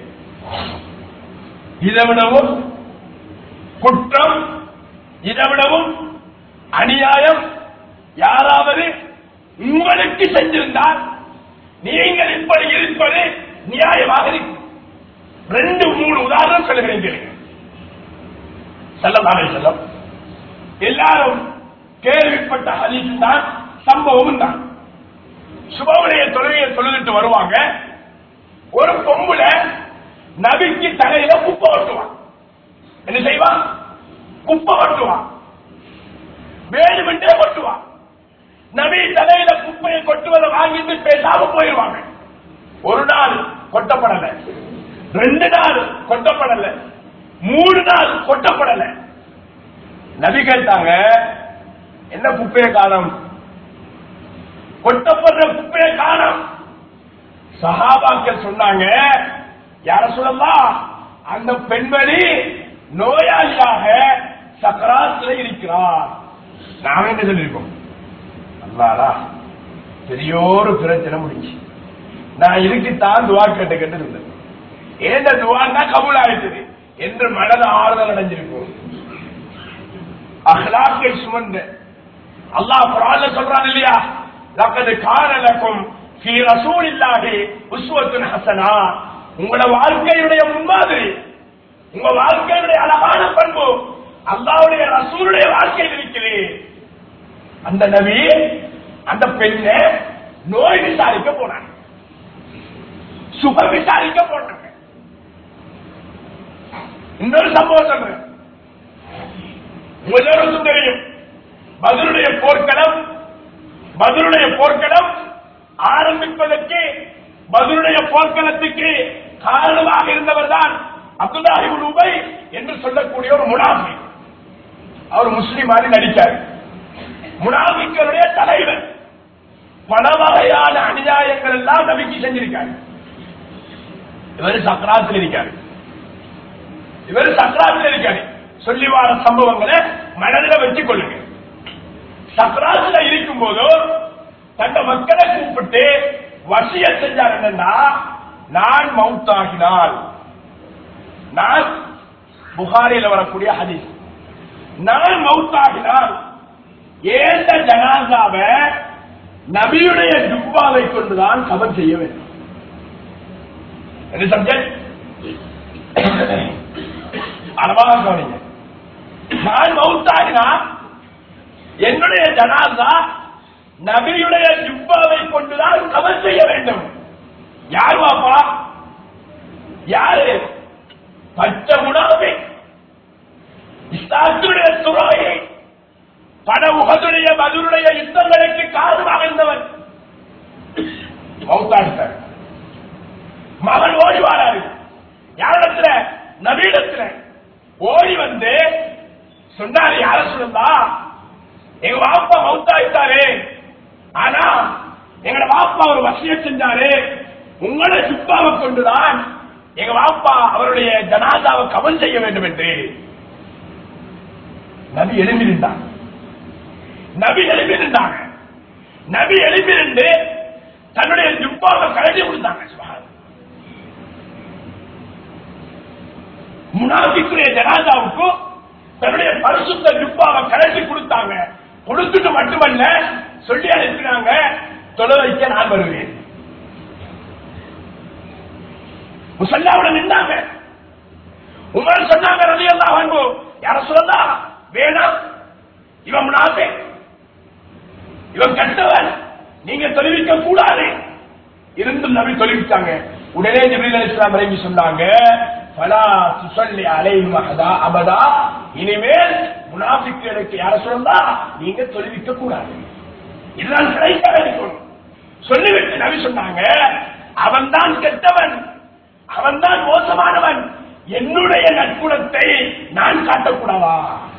இதை விடவும் குற்றம் இதை விடவும் அநியாயம் யாராவது உங்களுக்கு செஞ்சிருந்தால் நீங்கள் இப்படி இருப்பது நியாயமாக இருக்கும் ரெண்டு மூணு உதாரணம் சொல்லுகிறேன் கேளுங்க. ஸல்லல்லாஹு அலைஹி வஸல்லம் எல்லாரும் கேள்விப்பட்ட ஹதீஸ் தான் சம்பவமும் தான் சுபவுடைய தொழுகையை தொழுதுட்டு வருவாங்க ஒரு பொம்புல நபிக்கு தலையில குப்பை ஒட்டுவான் என்ன செய்வான் குப்பை ஒட்டுவான் வேணுமென்றே கொட்டுவான் நபி தலையில குப்பையை கொட்டுவதை வாங்கிட்டு பேசாம போயிடுவாங்க ஒரு நாள் கொட்டப்படல ரெண்டு நாள் கொட்டப்படல மூணு நாள் கொட்டப்படல நபி கேட்டாங்க என்ன குப்பையை காணோம் கொட்டப்படுற குப்பையை காணோம் சஹாபாக்கள் சொன்னாங்க யார சொல்லலாம் அந்த பெண்மணி நோயாளியாக சக்கராத்துல இருக்கிறார் நாம என்ன சொல்லியிருக்கோம் அல்லாடா பெரியோரு பிரச்சனை முடிஞ்சு நான் இருக்குத்தான் துவா கேட்டு கேட்டு இருந்தேன் ஏந்த துவா தான் கபூல் ஆயிட்டது என்று மனது ஆறுதல் அடைஞ்சிருக்கும் அஹ்லாக்கை சுமந்த அல்லாஹ் குரான்ல சொல்றான் இல்லையா லக்கது காரலக்கும் ஃபீ ரசூலில்லாஹி உஸ்வத்துன் ஹஸனா உங்களோட வாழ்க்கையுடைய முன்மாதிரி உங்க வாழ்க்கையுடைய அழகான பண்பு அல்லாஹ்வுடைய ரசூலுடைய வாழ்க்கையில் இருக்குது அந்த நபி அந்த பெண்ணை நோய் விசாரிக்க போனாங்க சுக விசாரிக்க போனாங்க இன்னொரு சம்பவம் சொல்றேன் முதலும் தெரியும் பதிலுடைய போர்க்களம் பதிலுடைய போர்க்களம் ஆரம்பிப்பதற்கு பதிலுடைய போர்க்களத்துக்கு காரணமாக இருந்தவர் தான் அப்துல்லாஹிபுல் உபை என்று சொல்லக்கூடிய ஒரு முனாஃபி அவர் முஸ்லிமாரி நடித்தார் முனாஃபிக்களுடைய தலைவர் பல வகையான அநியாயங்கள் எல்லாம் நபிக்கு செஞ்சிருக்காரு இவர் சக்கராத்தில் இருக்காரு இவர் சக்கராத்தில் இருக்காரு சொல்லி வார சம்பவங்களை மனதில் வச்சுக் கொள்ளுங்க சக்கராத்துல இருக்கும் போது தந்த மக்களை கூப்பிட்டு வசிய செஞ்சார் என்னன்னா நான் மவுத்தாகினால் நான் புகாரில் வரக்கூடிய ஹதீஸ் நான் மவுத்தாகினால் ஏந்த ஜனாசாவை நபியுடைய ஜுப்பாவை கொண்டுதான் கவன் செய்ய வேண்டும் என்ன சப்ஜெக்ட் அளவாக கவனிங்க நான் மவுத்தாகினா என்னுடைய ஜனாசா நபியுடைய ஜுப்பாவை கொண்டுதான் கவன் செய்ய வேண்டும் யார் வாப்பா யாரு பச்சை முனாவை இஸ்லாத்துடைய துறையை பட உகதுடைய மதுருடைய யுத்தங்களுக்கு காரணமாக இருந்தவன் மௌத்தாடித்தார் மகன் ஓடி வாராரு யாரிடத்துல நபீடத்துல ஓடி வந்து சொன்னாரு யார சொல்லுந்தா எங்க வாப்பா மௌத்தாயிட்டாரு ஆனா எங்கட வாப்பா ஒரு வசிய செஞ்சாரு உங்களை சுப்பாவை கொண்டுதான் எங்க வாப்பா அவருடைய ஜனாதாவை கவல் செய்ய வேண்டும் என்று நபி எழுந்திருந்தாங்க நபி எழுப்பியிருந்தாங்க நபி எழுப்பியிருந்து தன்னுடைய ஜுப்பாவை கழட்டி கொடுத்தாங்க சுபஹான். முனாபிக்குரிய ஜனாதாவுக்கு தன்னுடைய பரிசுத்த ஜுப்பாவை கழட்டி கொடுத்தாங்க கொடுத்துட்டு மட்டுமல்ல சொல்லி அனுப்பினாங்க தொலை வைக்க நான் வருவேன் முசல்லாவுடன் நின்றாங்க உமர் சொன்னாங்க ரவி அல்லா வாங்கு யார சொல்லா வேணாம் இவன் முனாபே இவன் கெட்டவன் நீங்க தொலைவிக்க கூடாது இருந்தும் நபி தொலைவிச்சாங்க உடனே ஜிப்ரீல் அலைஹிஸ்ஸலாம் இறங்கி சொன்னாங்க ஃபலா துஸல்லி அலைஹிம் அஹதா அபதா இனிமேல் முனாஃபிக்குகளுக்கு யார சொல்லா நீங்க தொலைவிக்க கூடாது இதுதான் கிடைக்க வேண்டும் சொல்லிவிட்டு நபி சொன்னாங்க அவன் தான் கெட்டவன் அவன் தான் மோசமானவன் என்னுடைய நற்குணத்தை நான் காட்டக்கூடாதா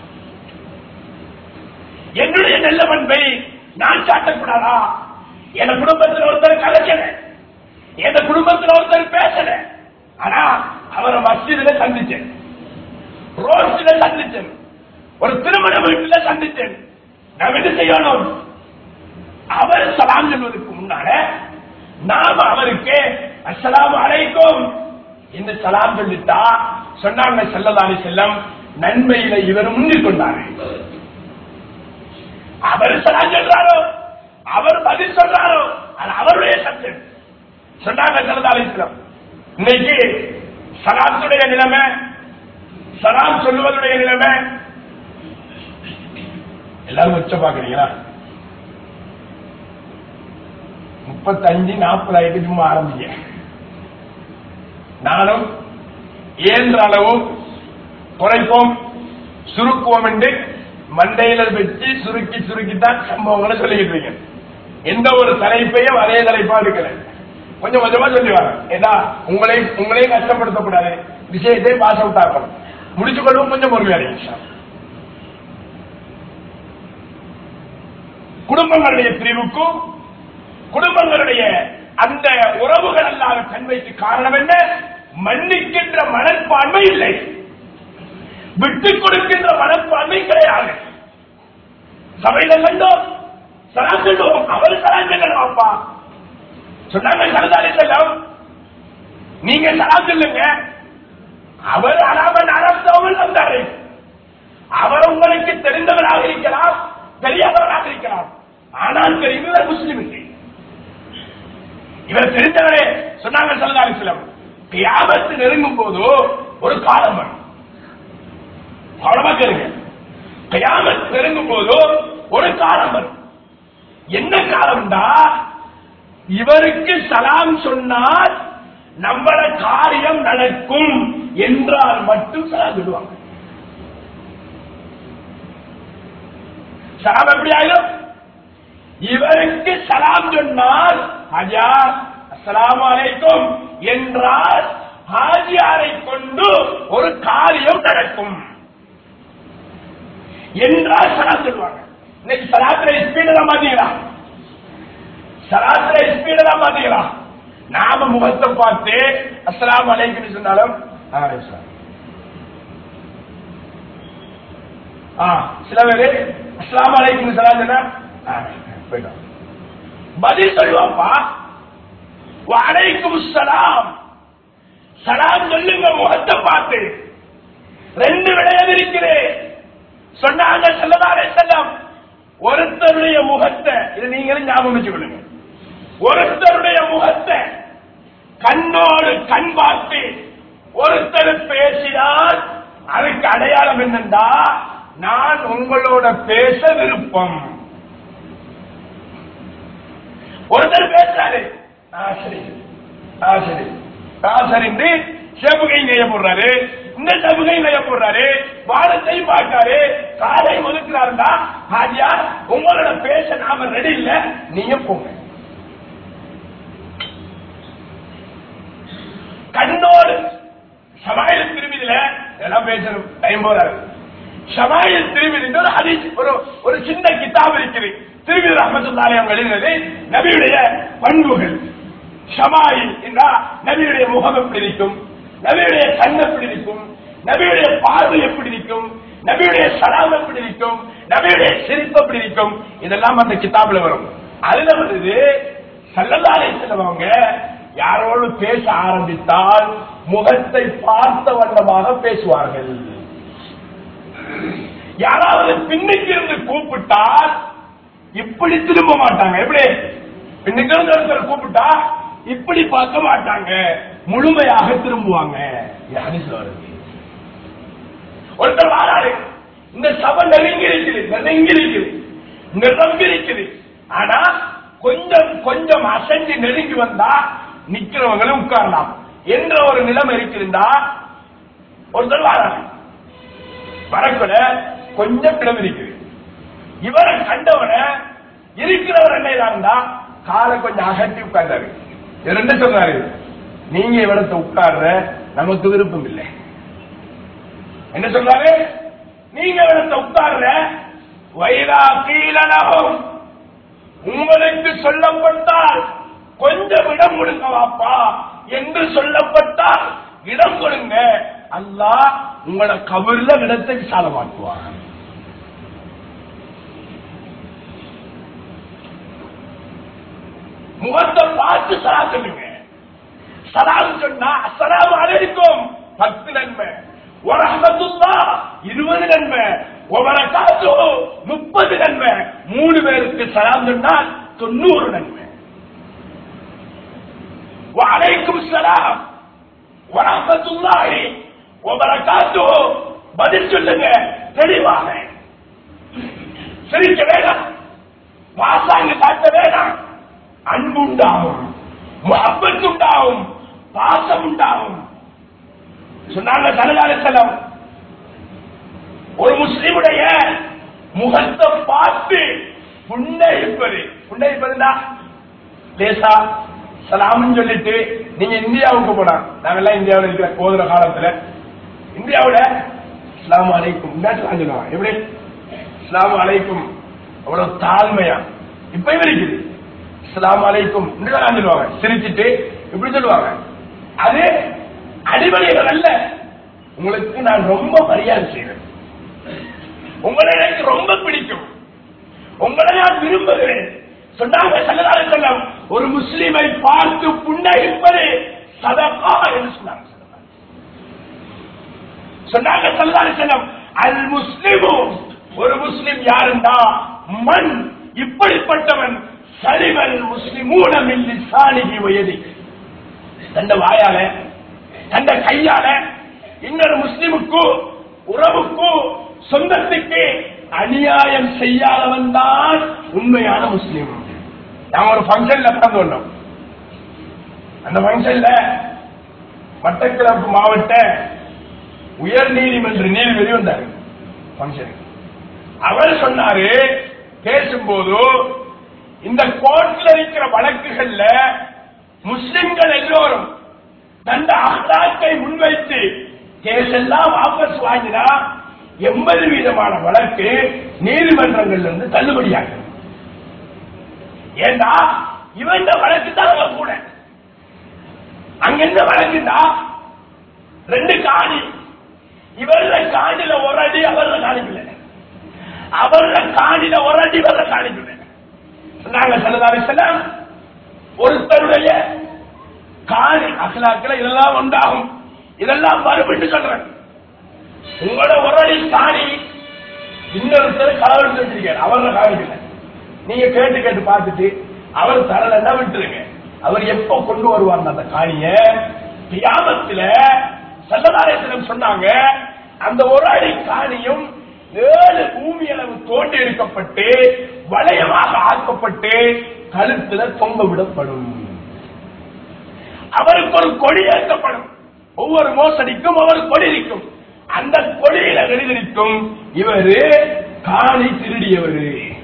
என்னுடைய நல்ல பண்பை நான் காட்டக்கூடாதா என் குடும்பத்தில் ஒருத்தர் கலைச்சன என் குடும்பத்தில் ஒருத்தர் பேசல ஆனா அவரை மஸ்ஜிதில சந்திச்சேன் ரோட்ல சந்திச்சேன் ஒரு திருமண வீட்டுல சந்திச்சேன் நாம் என்ன செய்யணும் அவர் சலாம் சொல்வதற்கு முன்னால நாம அவருக்கு அஸ்ஸலாமு அலைக்கும் என்று சலாம் சொல்லிட்டா சொன்னாங்க செல்லதாரி செல்லம் நன்மையில இவர் முந்திக் கொண்டாரு அவர் சலாம் சொல்றாரோ அவர் பதில் சொல்றாரோ அது அவருடைய சப்ஜெக்ட் சொன்னாங்க செல்லதாரி செல்லம் இன்னைக்கு சலாத்துடைய நிலைமை சலாம் சொல்லுவதுடைய நிலைமை எல்லாரும் உச்ச பாக்குறீங்களா முப்பத்தஞ்சு நாற்பது ஆயிரத்தி சும்மா ஆரம்பிக்க நானும் இயன்ற அளவு குறைப்போம் சுருக்குவோம் என்று மண்டையில வச்சு சுருக்கி சுருக்கித்தான் சம்பவங்களை சொல்லிக்கிட்டு இருக்கேன் எந்த ஒரு தலைப்பையும் அதே தலைப்பா இருக்கிறேன் கொஞ்சம் கொஞ்சமா சொல்லி வரேன் ஏதா உங்களையும் உங்களையும் கஷ்டப்படுத்தக்கூடாது விஷயத்தை பாஸ் அவுட் ஆக்கணும் முடிச்சு கொள்வோம் கொஞ்சம் பொறுமையாக குடும்பங்களுடைய பிரிவுக்கும் குடும்பங்களுடைய அந்த உறவுகள் அல்லாத தன்மைக்கு காரணம் என்ன மன்னிக்கின்ற மனப்பான்மை இல்லை விட்டுக் கொடுக்கின்ற மனப்பான்மை கிடையாது சபையில கண்டோம் சலாம் சொல்லுவோம் அவர் சலாம் சொல்லணும் அப்பா சொன்னாங்க சரதாரி செல்லம் நீங்க சலாம் சொல்லுங்க அவர் அலாமன் அரசவன் வந்தாரு அவர் உங்களுக்கு தெரிந்தவராக இருக்கலாம் தெரியாதவராக இருக்கலாம் ஆனால் தெரியும் இவர் முஸ்லிம் இல்லை இவர் தெரிந்தவரே சொன்னாங்க சரதாரி செல்லம் கியாமத்து நெருங்கும் போது ஒரு காலம் வரும் கவனமா கேளுங்க கியாமத்து நெருங்கும் போது ஒரு காலம் வரும் என்ன காலம்டா இவருக்கு சலாம் சொன்னால் நம்மள காரியம் நடக்கும் என்றால் மட்டும் சலாம் சொல்லுவாங்க சலாம் எப்படி ஆயிடும் இவருக்கு சலாம் சொன்னால் ஹஜார் அஸ்ஸலாமு அலைக்கும் என்றால் ஹாஜியாரை கொண்டு ஒரு காரியம் நடக்கும் என்றால் சலாம் சொல்லுவாங்க இன்னைக்கு சலாத்துல ஸ்பீடு தான் மாத்தீங்களா சராசரி ஸ்பீடு தான் மாத்தீங்களா நாம முகத்தை பார்த்து அஸ்லாம் அலைக்குன்னு சொன்னாலும் ஆ, அலைக்கும் சலாம். ஆ, சில பேரு அஸ்லாம் அலைக்கும் சலாம் சொன்னா ஆ, போயிட்டோம் பதில் சொல்லுவாப்பா அலைக்கும் சலாம் சலாம் சொல்லுங்க முகத்தை பார்த்து ரெண்டு விடயம் இருக்கிறேன் சொன்னாங்க செல்லதாரே செல்லம் ஒருத்தருடைய முகத்தை இது நீங்களும் ஞாபகம் வச்சுக்கொள்ளுங்க ஒருத்தருடைய முகத்தை கண்ணோடு கண் பார்த்து ஒருத்தர் பேசினால் அதுக்கு அடையாளம் என்னண்டா நான் உங்களோட பேச விருப்பம் ஒருத்தர் பேசுறாரு ஆ, சரி ஆ, சரி ஆ, சரின்னு செப்புகை நெய்ய போடுறாரு இந்த செப்புகை நெய்ய போடுறாரு வாரத்தை பார்க்காரு காலை ஒதுக்குறாருண்டா ஹாஜியா உங்களோட பேச நாம ரெடி இல்ல நீங்க போங்க கண்ணோடு சமாயில் திரும்பிதுல இதெல்லாம் பேசணும் டைம் போறாரு சமாயில் திரும்பிது ஒரு ஹதீஸ் ஒரு ஒரு சின்ன கிதாப் இருக்குது திரும்பி ரஹமத்துல்லாஹி அவங்க எழுதினது நபியுடைய பண்புகள் ஷமாயில் என்றா நபியுடைய முகம் எப்படி இருக்கும் நபியுடைய கண் எப்படி இருக்கும் நபியுடைய பார்வை எப்படி இருக்கும் நபியுடைய சலாம் எப்படி இருக்கும் நபியுடைய சிரிப்பு எப்படி இருக்கும் இதெல்லாம் அந்த கிதாப்ல வரும் அதுல வருது சல்லல்லாஹு அலைஹி வஸல்லம் அவங்க யாரோடு பேச ஆரம்பித்தால் முகத்தை பார்த்த வண்ணமாக பேசுவார்கள் யாராவது பின்னுக்கு இருந்து கூப்பிட்டால் இப்படி திரும்ப மாட்டாங்க எப்படி பின்னுக்கு இருந்து ஒருத்தர் கூப்பிட்டா இப்படி பார்க்க மாட்டாங்க முழுமையாக திரும்புவாங்க இது ஹதீஸ்ல வருது ஒருத்தர் வாராரு இந்த சபை நெருங்கி இருக்குது நெருங்கி இருக்குது நிரம்பி இருக்குது ஆனா கொஞ்சம் கொஞ்சம் அசைஞ்சு நெருங்கி வந்தா நிக்கிறவங்களும் உட்காரலாம் என்ற ஒரு நிலைமை இருக்குதுண்டா ஒருத்தர் வாராரு வரக்குள்ள கொஞ்சம் இடம் இருக்குது இவரை கண்டவன இருக்கிறவர் என்ன இருந்தா காலை கொஞ்சம் அகட்டி உட்கார்ந்தாரு இவர் என்ன சொல்றாரு நீங்க இவரத்தை உட்கார்ற நமக்கு விருப்பம் இல்லை என்ன சொல்றாரு நீங்க இவரத்தை உட்கார்ற வைரா கீழனகும் உங்களுக்கு சொல்லப்பட்டால் கொஞ்சம் இடம் கொடுங்க வாப்பா என்று சொல்லப்பட்டால் இடம் கொடுங்க அல்லாஹ் உங்களோட கபர்ல இடத்தை விசாலமாக்குவான் முகத்தை பார்த்து சலாம் சொல்லுங்க சலாம் சொன்னா அஸ்ஸலாமு அலைக்கும் பத்து நன்மை வரஹமத்துல்லா இருபது நன்மை ஒவரகாத்து முப்பது நன்மை மூணு பேருக்கு சலாம் சொன்னால் தொண்ணூறு நன்மை வலைக்கும் சலாம் வரஹமத்துல்லாஹி ஒவரகாத்து பதில் சொல்லுங்க தெளிவாக சிரிக்க வேண்டாம் பாசாங்க காட்ட வேண்டாம் அன்பு உண்டாகும் முகப்பத்து உண்டாகும் பாசம் உண்டாகும் சொன்னாங்க சலதார செல்லம் ஒரு முஸ்லிமுடைய முகத்தை பார்த்து புன்னகிப்பது புன்னகிப்பதுனா லேசா சலாம்னு சொல்லிட்டு நீங்க இந்தியாவுக்கு போனா நாங்கெல்லாம் இந்தியாவில் இருக்கிற போதுற காலத்துல இந்தியாவுல இஸ்லாம் அலைக்கும் இந்த சொல்லுவாங்க எப்படி இஸ்லாம் அலைக்கும் அவ்வளவு தாழ்மையா இப்பயும் இருக்குது இஸ்லாம் அலைக்கும் இப்படிதான் சொல்லுவாங்க சிரிச்சிட்டு இப்படி சொல்லுவாங்க அது அடிமொழிகள் அல்ல உங்களுக்கு நான் ரொம்ப மரியாதை செய்வேன் உங்களை எனக்கு ரொம்ப பிடிக்கும் உங்களை நான் விரும்புகிறேன் சொன்னாங்க சல்லல்லாஹு அலைஹி வஸல்லம் ஒரு முஸ்லிமை பார்த்து புன்னகைப்பது சதகா என்று சொன்னாங்க சொன்னாங்க சல்லல்லாஹு அலைஹி வஸல்லம் அல் முஸ்லிமு ஒரு முஸ்லிம் யாருண்டா மண் இப்படிப்பட்டவன் சரிவல் முஸ்லிமூன மின் லிசானிஹி வயதி தந்த வாயால தந்த கையால இன்னொரு முஸ்லிமுக்கு உறவுக்கு சொந்தத்துக்கு அநியாயம் செய்யாதவன் தான் உண்மையான முஸ்லிம் நான் ஒரு ஃபங்க்ஷன்ல கலந்து கொண்டோம் அந்த ஃபங்க்ஷன்ல மட்டக்கிழப்பு மாவட்ட உயர் நீதிமன்ற நீதிபதி வந்தார் ஃபங்க்ஷனுக்கு அவர் சொன்னாரு பேசும்போது இந்த கோர்ட்ல இருக்கிற வழக்குகள்ல முஸ்லிம்கள் எல்லோரும் தந்த அகலாக்கை முன்வைத்து கேஸ் எல்லாம் வாபஸ் வாங்கினா எண்பது வீதமான வழக்கு நீதிமன்றங்கள்ல இருந்து தள்ளுபடியாகும் ஏண்டா இவன் இந்த வழக்கு தான் அங்க கூட அங்க என்ன வழக்குண்டா ரெண்டு காணி இவர்ல காணில ஒரு அடி அவர்ல காணிக்கல அவர்ல காணில ஒரு அடி இவர்ல காணிக்கல நாங்க செல்லதாரி ஒருத்தருடைய காணி அசலாக்கள் இதெல்லாம் உண்டாகும் இதெல்லாம் வரும் என்று சொல்றேன் உங்களோட ஒரு அடி காணி இன்னொருத்தர் கலவரம் செஞ்சிருக்காரு அவர்ல காணிக்கல நீங்க கேட்டு கேட்டு பார்த்துட்டு அவர் தரலன்னா விட்டுருங்க அவர் எப்ப கொண்டு வருவார் அந்த காணிய கியாமத்துல சல்லதாரத்திடம் சொன்னாங்க அந்த ஒரு அடி காணியும் ஏழு பூமி அளவு தோண்டி எடுக்கப்பட்டு வளையமாக ஆக்கப்பட்டு கழுத்துல தொங்க விடப்படும் அவருக்கு ஒரு கொடி ஏற்கப்படும் ஒவ்வொரு மோசடிக்கும் ஒவ்வொரு கொடி இருக்கும் அந்த கொடியில எழுதிருக்கும் இவரு காணி திருடியவரு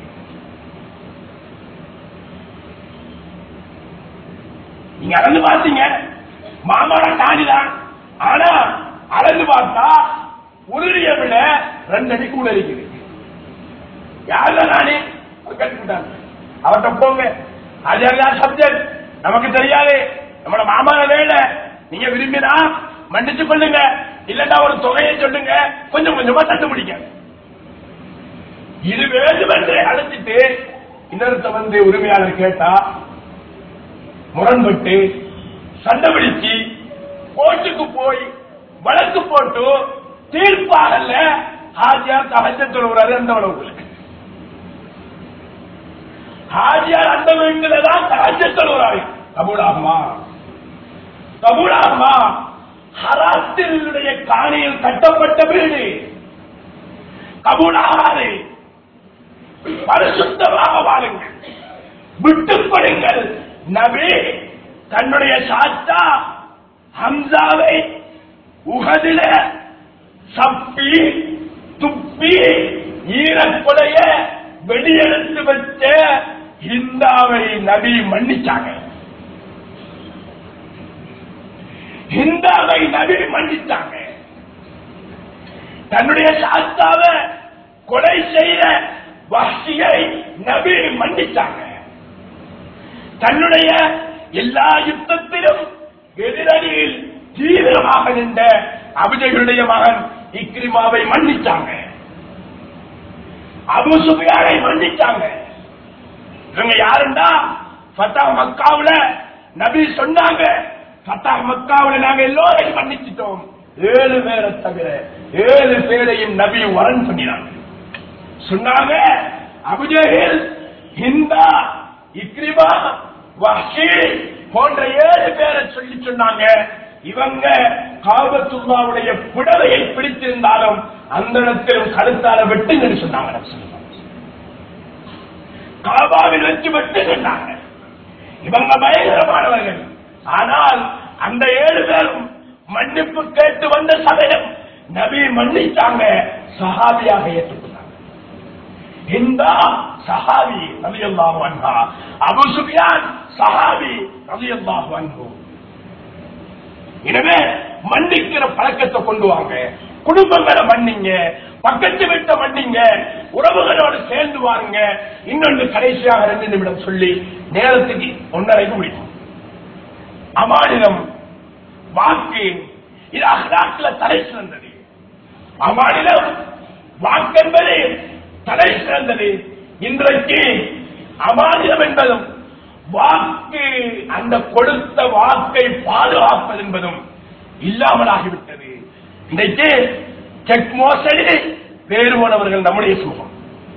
நீங்க அளந்து பார்த்தீங்க மாமாட காணிதான் ஆனா அளந்து பார்த்தா உருளிய விட ரெண்டு அடி கூட இருக்குது யாருல நானே கட்டுக்கிட்டாங்க அவர்கிட்ட போங்க அது சப்ஜெக்ட் நமக்கு தெரியாது நம்மளோட மாமான வேலை நீங்க விரும்பினா மன்னிச்சு கொள்ளுங்க இல்லன்னா ஒரு தொகையை சொல்லுங்க கொஞ்சம் கொஞ்சமா தட்டு பிடிக்க இது வேண்டும் என்று அழைச்சிட்டு இன்னொருத்த வந்து உரிமையாளர் கேட்டா முரண்பட்டு சண்டை பிடிச்சு கோர்ட்டுக்கு போய் வழக்கு போட்டு தீர்ப்பாகல ஹாஜியார் தகச்ச சொல்லுறாரு அந்த உலகத்துல ஹாஜியார் அந்த வீட்டுல தான் தகச்ச சொல்லுறாரு கபூலாகுமா கபூலாகுமா ஹராத்தினுடைய காணியில் கட்டப்பட்ட வீடு கபூலாகாது பரிசுத்தமாக வாழுங்கள் விட்டுக் கொடுங்கள் நபி தன்னுடைய சாத்தா ஹம்சாவை உகதில சப்பி துப்பி ஈரக்குலைய வெளியெடுத்து வச்ச ஹிந்தாவை நபி மன்னிச்சாங்க ஹிந்தாவை நபி மன்னிச்சாங்க தன்னுடைய சாத்தாவை கொலை செய்த வஹ்ஷியை நபி மன்னிச்சாங்க தன்னுடைய எல்லா யுத்தத்திலும் எதிரணியில் தீவிரமாக நின்ற அபிஜகளுடைய மகன் இக்ரிமாவை மன்னிச்சாங்க அபு சுபியானை மன்னிச்சாங்க இவங்க யாருண்டா ஃபத்தா மக்காவுல நபி சொன்னாங்க ஃபத்தா மக்காவுல நாங்க எல்லோரையும் மன்னிச்சிட்டோம் ஏழு பேரை தவிர ஏழு பேரையும் நபி வரன் பண்ணினாங்க சொன்னாங்க அபுஜஹில் ஹிந்தா இக்ரிமா வஹ்ஷி போன்ற ஏழு பேரை சொல்லி சொன்னாங்க இவங்க காபத்துல்லாவுடைய புடவையை பிடித்திருந்தாலும் அந்த இடத்திலும் கழுத்தால வெட்டுங்கன்னு சொன்னாங்க நபி ஸல்லல்லாஹு அலைஹி வஸல்லம். காபாவில் வச்சு வெட்டு சொன்னாங்க இவங்க பயங்கரமானவர்கள் ஆனால் அந்த ஏழு பேரும் மன்னிப்பு கேட்டு வந்த சமயம் நபி மன்னிச்சாங்க சஹாபியாக ஏற்றுக்கொண்டாங்க ஹிந்தா சஹாபி ரலியல்லாஹு அன்ஹா அபூ சுஃபியான் சஹாபி ரலியல்லாஹு அன்ஹு எனவே மன்னிக்கிற பழக்கத்தை கொண்டு வாங்க குடும்பங்களை மன்னிங்க பக்கத்து வீட்டை மன்னிங்க உறவுகளோடு சேர்ந்து வாருங்க இன்னொன்று கடைசியாக ரெண்டு நிமிடம் சொல்லி நேரத்துக்கு ஒன்றரைக்கு முடிக்கும் அமானிதம் வாக்கு இது அகலாக்கில தலை சிறந்தது அம்மாநிலம் வாக்கென்பது தலை சிறந்தது இன்றைக்கு அமானியம் என்பதும் வாக்கு அந்த கொடுத்த வாக்கை பாதுகாப்பது என்பதும் இல்லாமலாகிவிட்டது இன்றைக்கு செக் மோசடி பேர் போனவர்கள் நம்முடைய சமூகம்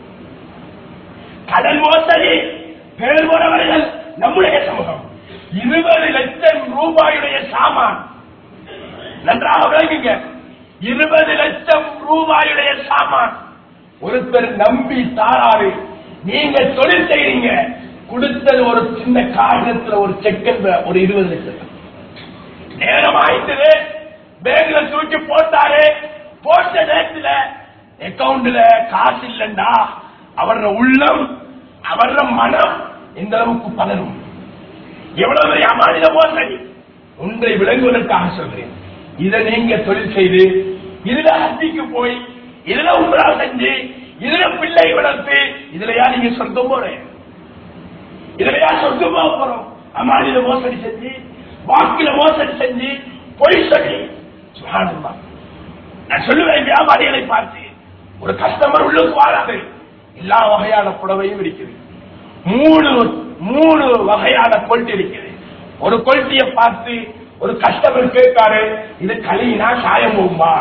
கடன் மோசடி பேர் போனவர்கள் நம்முடைய சமூகம் இருபது லட்சம் ரூபாயுடைய சாமான் நன்றாக விளங்குங்க இருபது லட்சம் ரூபாயுடைய சாமான் ஒருத்தர் நம்பி தாராரு நீங்க தொழில் செய்றீங்க கொடுத்தது ஒரு சின்ன காகிதத்துல ஒரு செக் ஒரு இருபது லட்சம் நேரம் ஆயிட்டது பேங்க்ல தூக்கி போட்டாரு போட்ட நேரத்துல அக்கவுண்ட்ல காசு இல்லைண்டா அவர உள்ளம் அவர மனம் எந்த அளவுக்கு பலரும் எவ்வளவு பெரிய அமானித மோசடி ஒன்றை விளங்குவதற்காக சொல்றேன் இதை நீங்க தொழில் செய்து இதுல ஹத்திக்கு போய் இதுல உங்களா செஞ்சு இதுல பிள்ளை வளர்த்து இதுலயா நீங்க சொர்க்கம் போறேன் இதுலயா சொர்க்கம் போக போறோம் அமானித மோசடி செஞ்சு வாக்குல மோசடி செஞ்சு பொய் சொல்லி சுகானந்தா நான் சொல்லுவேன் வியாபாரிகளை பார்த்து ஒரு கஸ்டமர் உள்ளுக்கு வாராது எல்லா வகையான புடவையும் இருக்குது மூணு மூணு வகையான கொல்ட்டி இருக்குது ஒரு கொல்ட்டிய பார்த்து ஒரு கஸ்டமர் கேட்காரு இது கலினா சாயம் போகுமா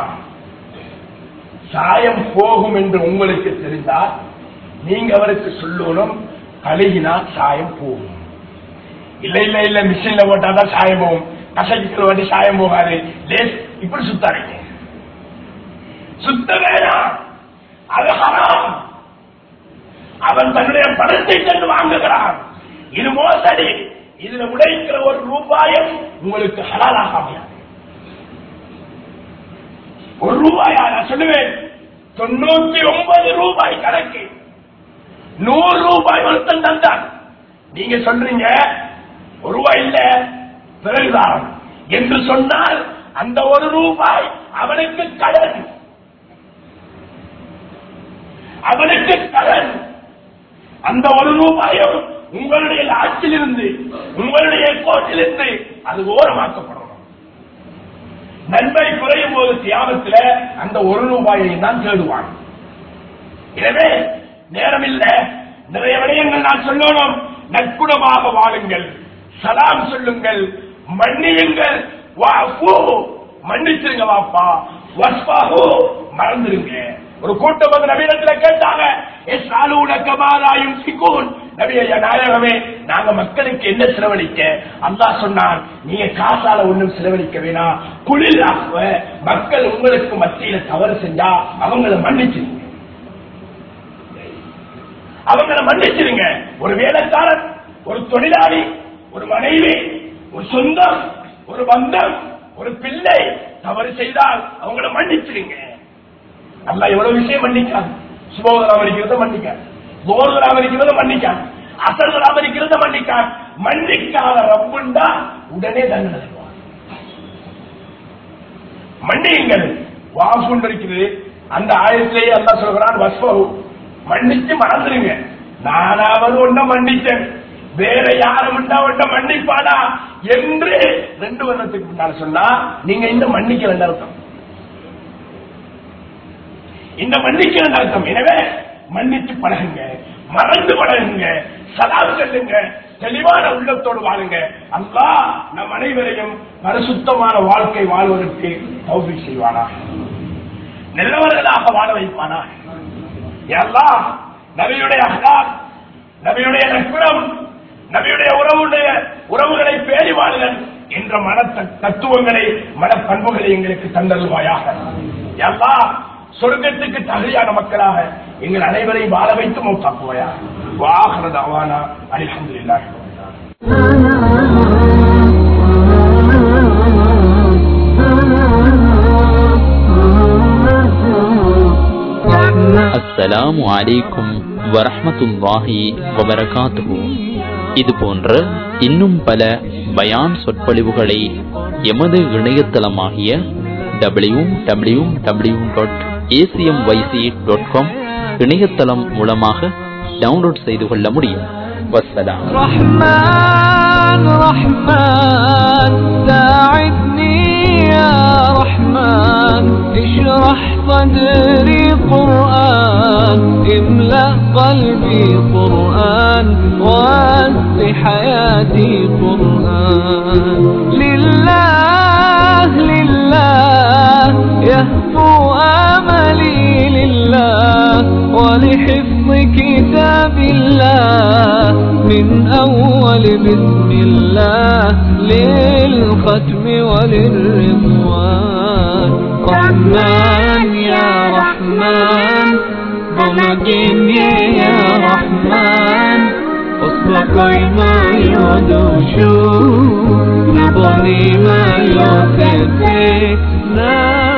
சாயம் போகும் என்று உங்களுக்கு தெரிந்தால் நீங்க அவருக்கு சொல்லணும் கழுகினா சாயம் போகும் இல்ல இல்ல இல்ல மிஷின்ல போட்டாதான் சாயம் போகும் கசக்கிற வாட்டி சாயம் போகாது லேஸ் இப்படி சுத்தாருங்க சுத்த வேணாம் அது ஹராம் அவன் தன்னுடைய பணத்தை சென்று வாங்குகிறான் இது மோசடி இதுல உடைக்கிற ஒரு ரூபாயம் உங்களுக்கு ஹலாலாக அமையாது ஒரு ரூபாயா நான் சொல்லுவேன் தொண்ணூத்தி ஒன்பது ரூபாய் கணக்கு நூறு ரூபாய் ஒருத்தன் தந்தான் நீங்க சொல்றீங்க ஒரு ரூபாய் இல்ல பிறகுதான் என்று சொன்னால் அந்த ஒரு ரூபாய் அவனுக்கு கடன் அவனுக்கு கடன் அந்த ஒரு ரூபாயும் உங்களுடைய ஆட்சியிலிருந்து உங்களுடைய கோட்டிலிருந்து அது ஓரமாக்கப்படணும் நன்மை குறையும் போது தியாகத்தில் அந்த ஒரு ரூபாயை தான் தேடுவான் எனவே நேரம் இல்ல நிறைய விடயங்கள் நான் சொல்லணும் நற்குணமாக வாழுங்கள் சலாம் சொல்லுங்கள் மன்னியுங்கள் வாஃபு, மன்னிச்சிருங்க வாப்பா வஸ்பாஹு மறந்துருங்க ஒரு கூட்டம் வந்து நவீனத்துல கேட்டாங்க எஸ் கமாலாயும் சிக்கூன் நபிய நாயகமே நாங்க மக்களுக்கு என்ன செலவழிக்க அல்லாஹ் சொன்னான் நீங்க காசால ஒண்ணும் செலவழிக்க வேணாம் குளிர் மக்கள் உங்களுக்கு மத்தியில தவறு செஞ்சா அவங்கள மன்னிச்சிருங்க அவங்கள மன்னிச்சிருங்க ஒரு வேலைக்காரன் ஒரு தொழிலாளி ஒரு மனைவி ஒரு சொந்தம் ஒரு பந்தம் ஒரு பிள்ளை தவறு செய்தால் அவங்கள மன்னிச்சிருங்க அல்ல எவ்வளவு விஷயம் மன்னிக்காது சுபோதரம் இருக்கிறத மன்னிக்காது போதரம் இருக்கிறத மன்னிக்காது அசல்களாம் இருக்கிறத மன்னிக்காது மன்னிக்காத ரப்புண்டா உடனே தண்டனை தருவார் மன்னியுங்கள் வாசுண்டு இருக்குது அந்த ஆயத்திலேயே அல்லா சொல்கிறான் வஸ்பகு மன்னிச்சு மறந்துருங்க நானாவது ஒன்ன மன்னிச்சேன் வேற யாரும் ஒன்ன மன்னிப்பாடா என்று ரெண்டு வருடத்துக்கு முன்னால் சொன்னா நீங்க இந்த மன்னிக்க அர்த்தம் இந்த மன்னிக்க அர்த்தம் எனவே மன்னிச்சு பழகுங்க மறந்து பழகுங்க சலாம் செல்லுங்க தெளிவான உள்ளத்தோடு வாழுங்க அல்லா நம் அனைவரையும் பரிசுத்தமான வாழ்க்கை வாழ்வதற்கு தௌபி செய்வானா நல்லவர்களாக வாழ வைப்பானா எல்லாம் நபியுடைய அகலாக் நபியுடைய நட்புறம் நபியுடைய உறவுடைய உறவுகளை பேணி வாழுதல் என்ற மன த- தத்துவங்களை மனப்பண்புகளை எங்களுக்கு தந்தருவாயாக எல்லாம் சொர்க்கத்துக்கு தகுதியான மக்களாக எங்கள் அனைவரையும் வாழ வைத்து மௌத்தாக்குவாயா வாகனது அவானா அலிஹம்துலில்லாஹி ரப்பில் ஆலமீன். அஸ்ஸலாமு அலைக்கும் வரஹ்மத்துல்லாஹி வபரகாத்துஹு இது போன்ற இன்னும் பல பயான் சொற்பொழிவுகளை எமது இணையதளமாகிய W W W dot ACM YC dot com இணையதளம் மூலமாக டவுன்லோட் செய்து கொள்ள முடியும் வஸ்ஸலாம் رحمن رحمن ساعدني يا رحمن اشرح صدري قرآن املأ قلبي قرآن واسع حياتي قرآن لله لله يهفو آملي لله ولحفظ كتاب الله من أول بسم الله للختم وللرضوان رحمن يا رحمن بمجيني يا رحمن أصلك ما يدوشو نبني ما يوسف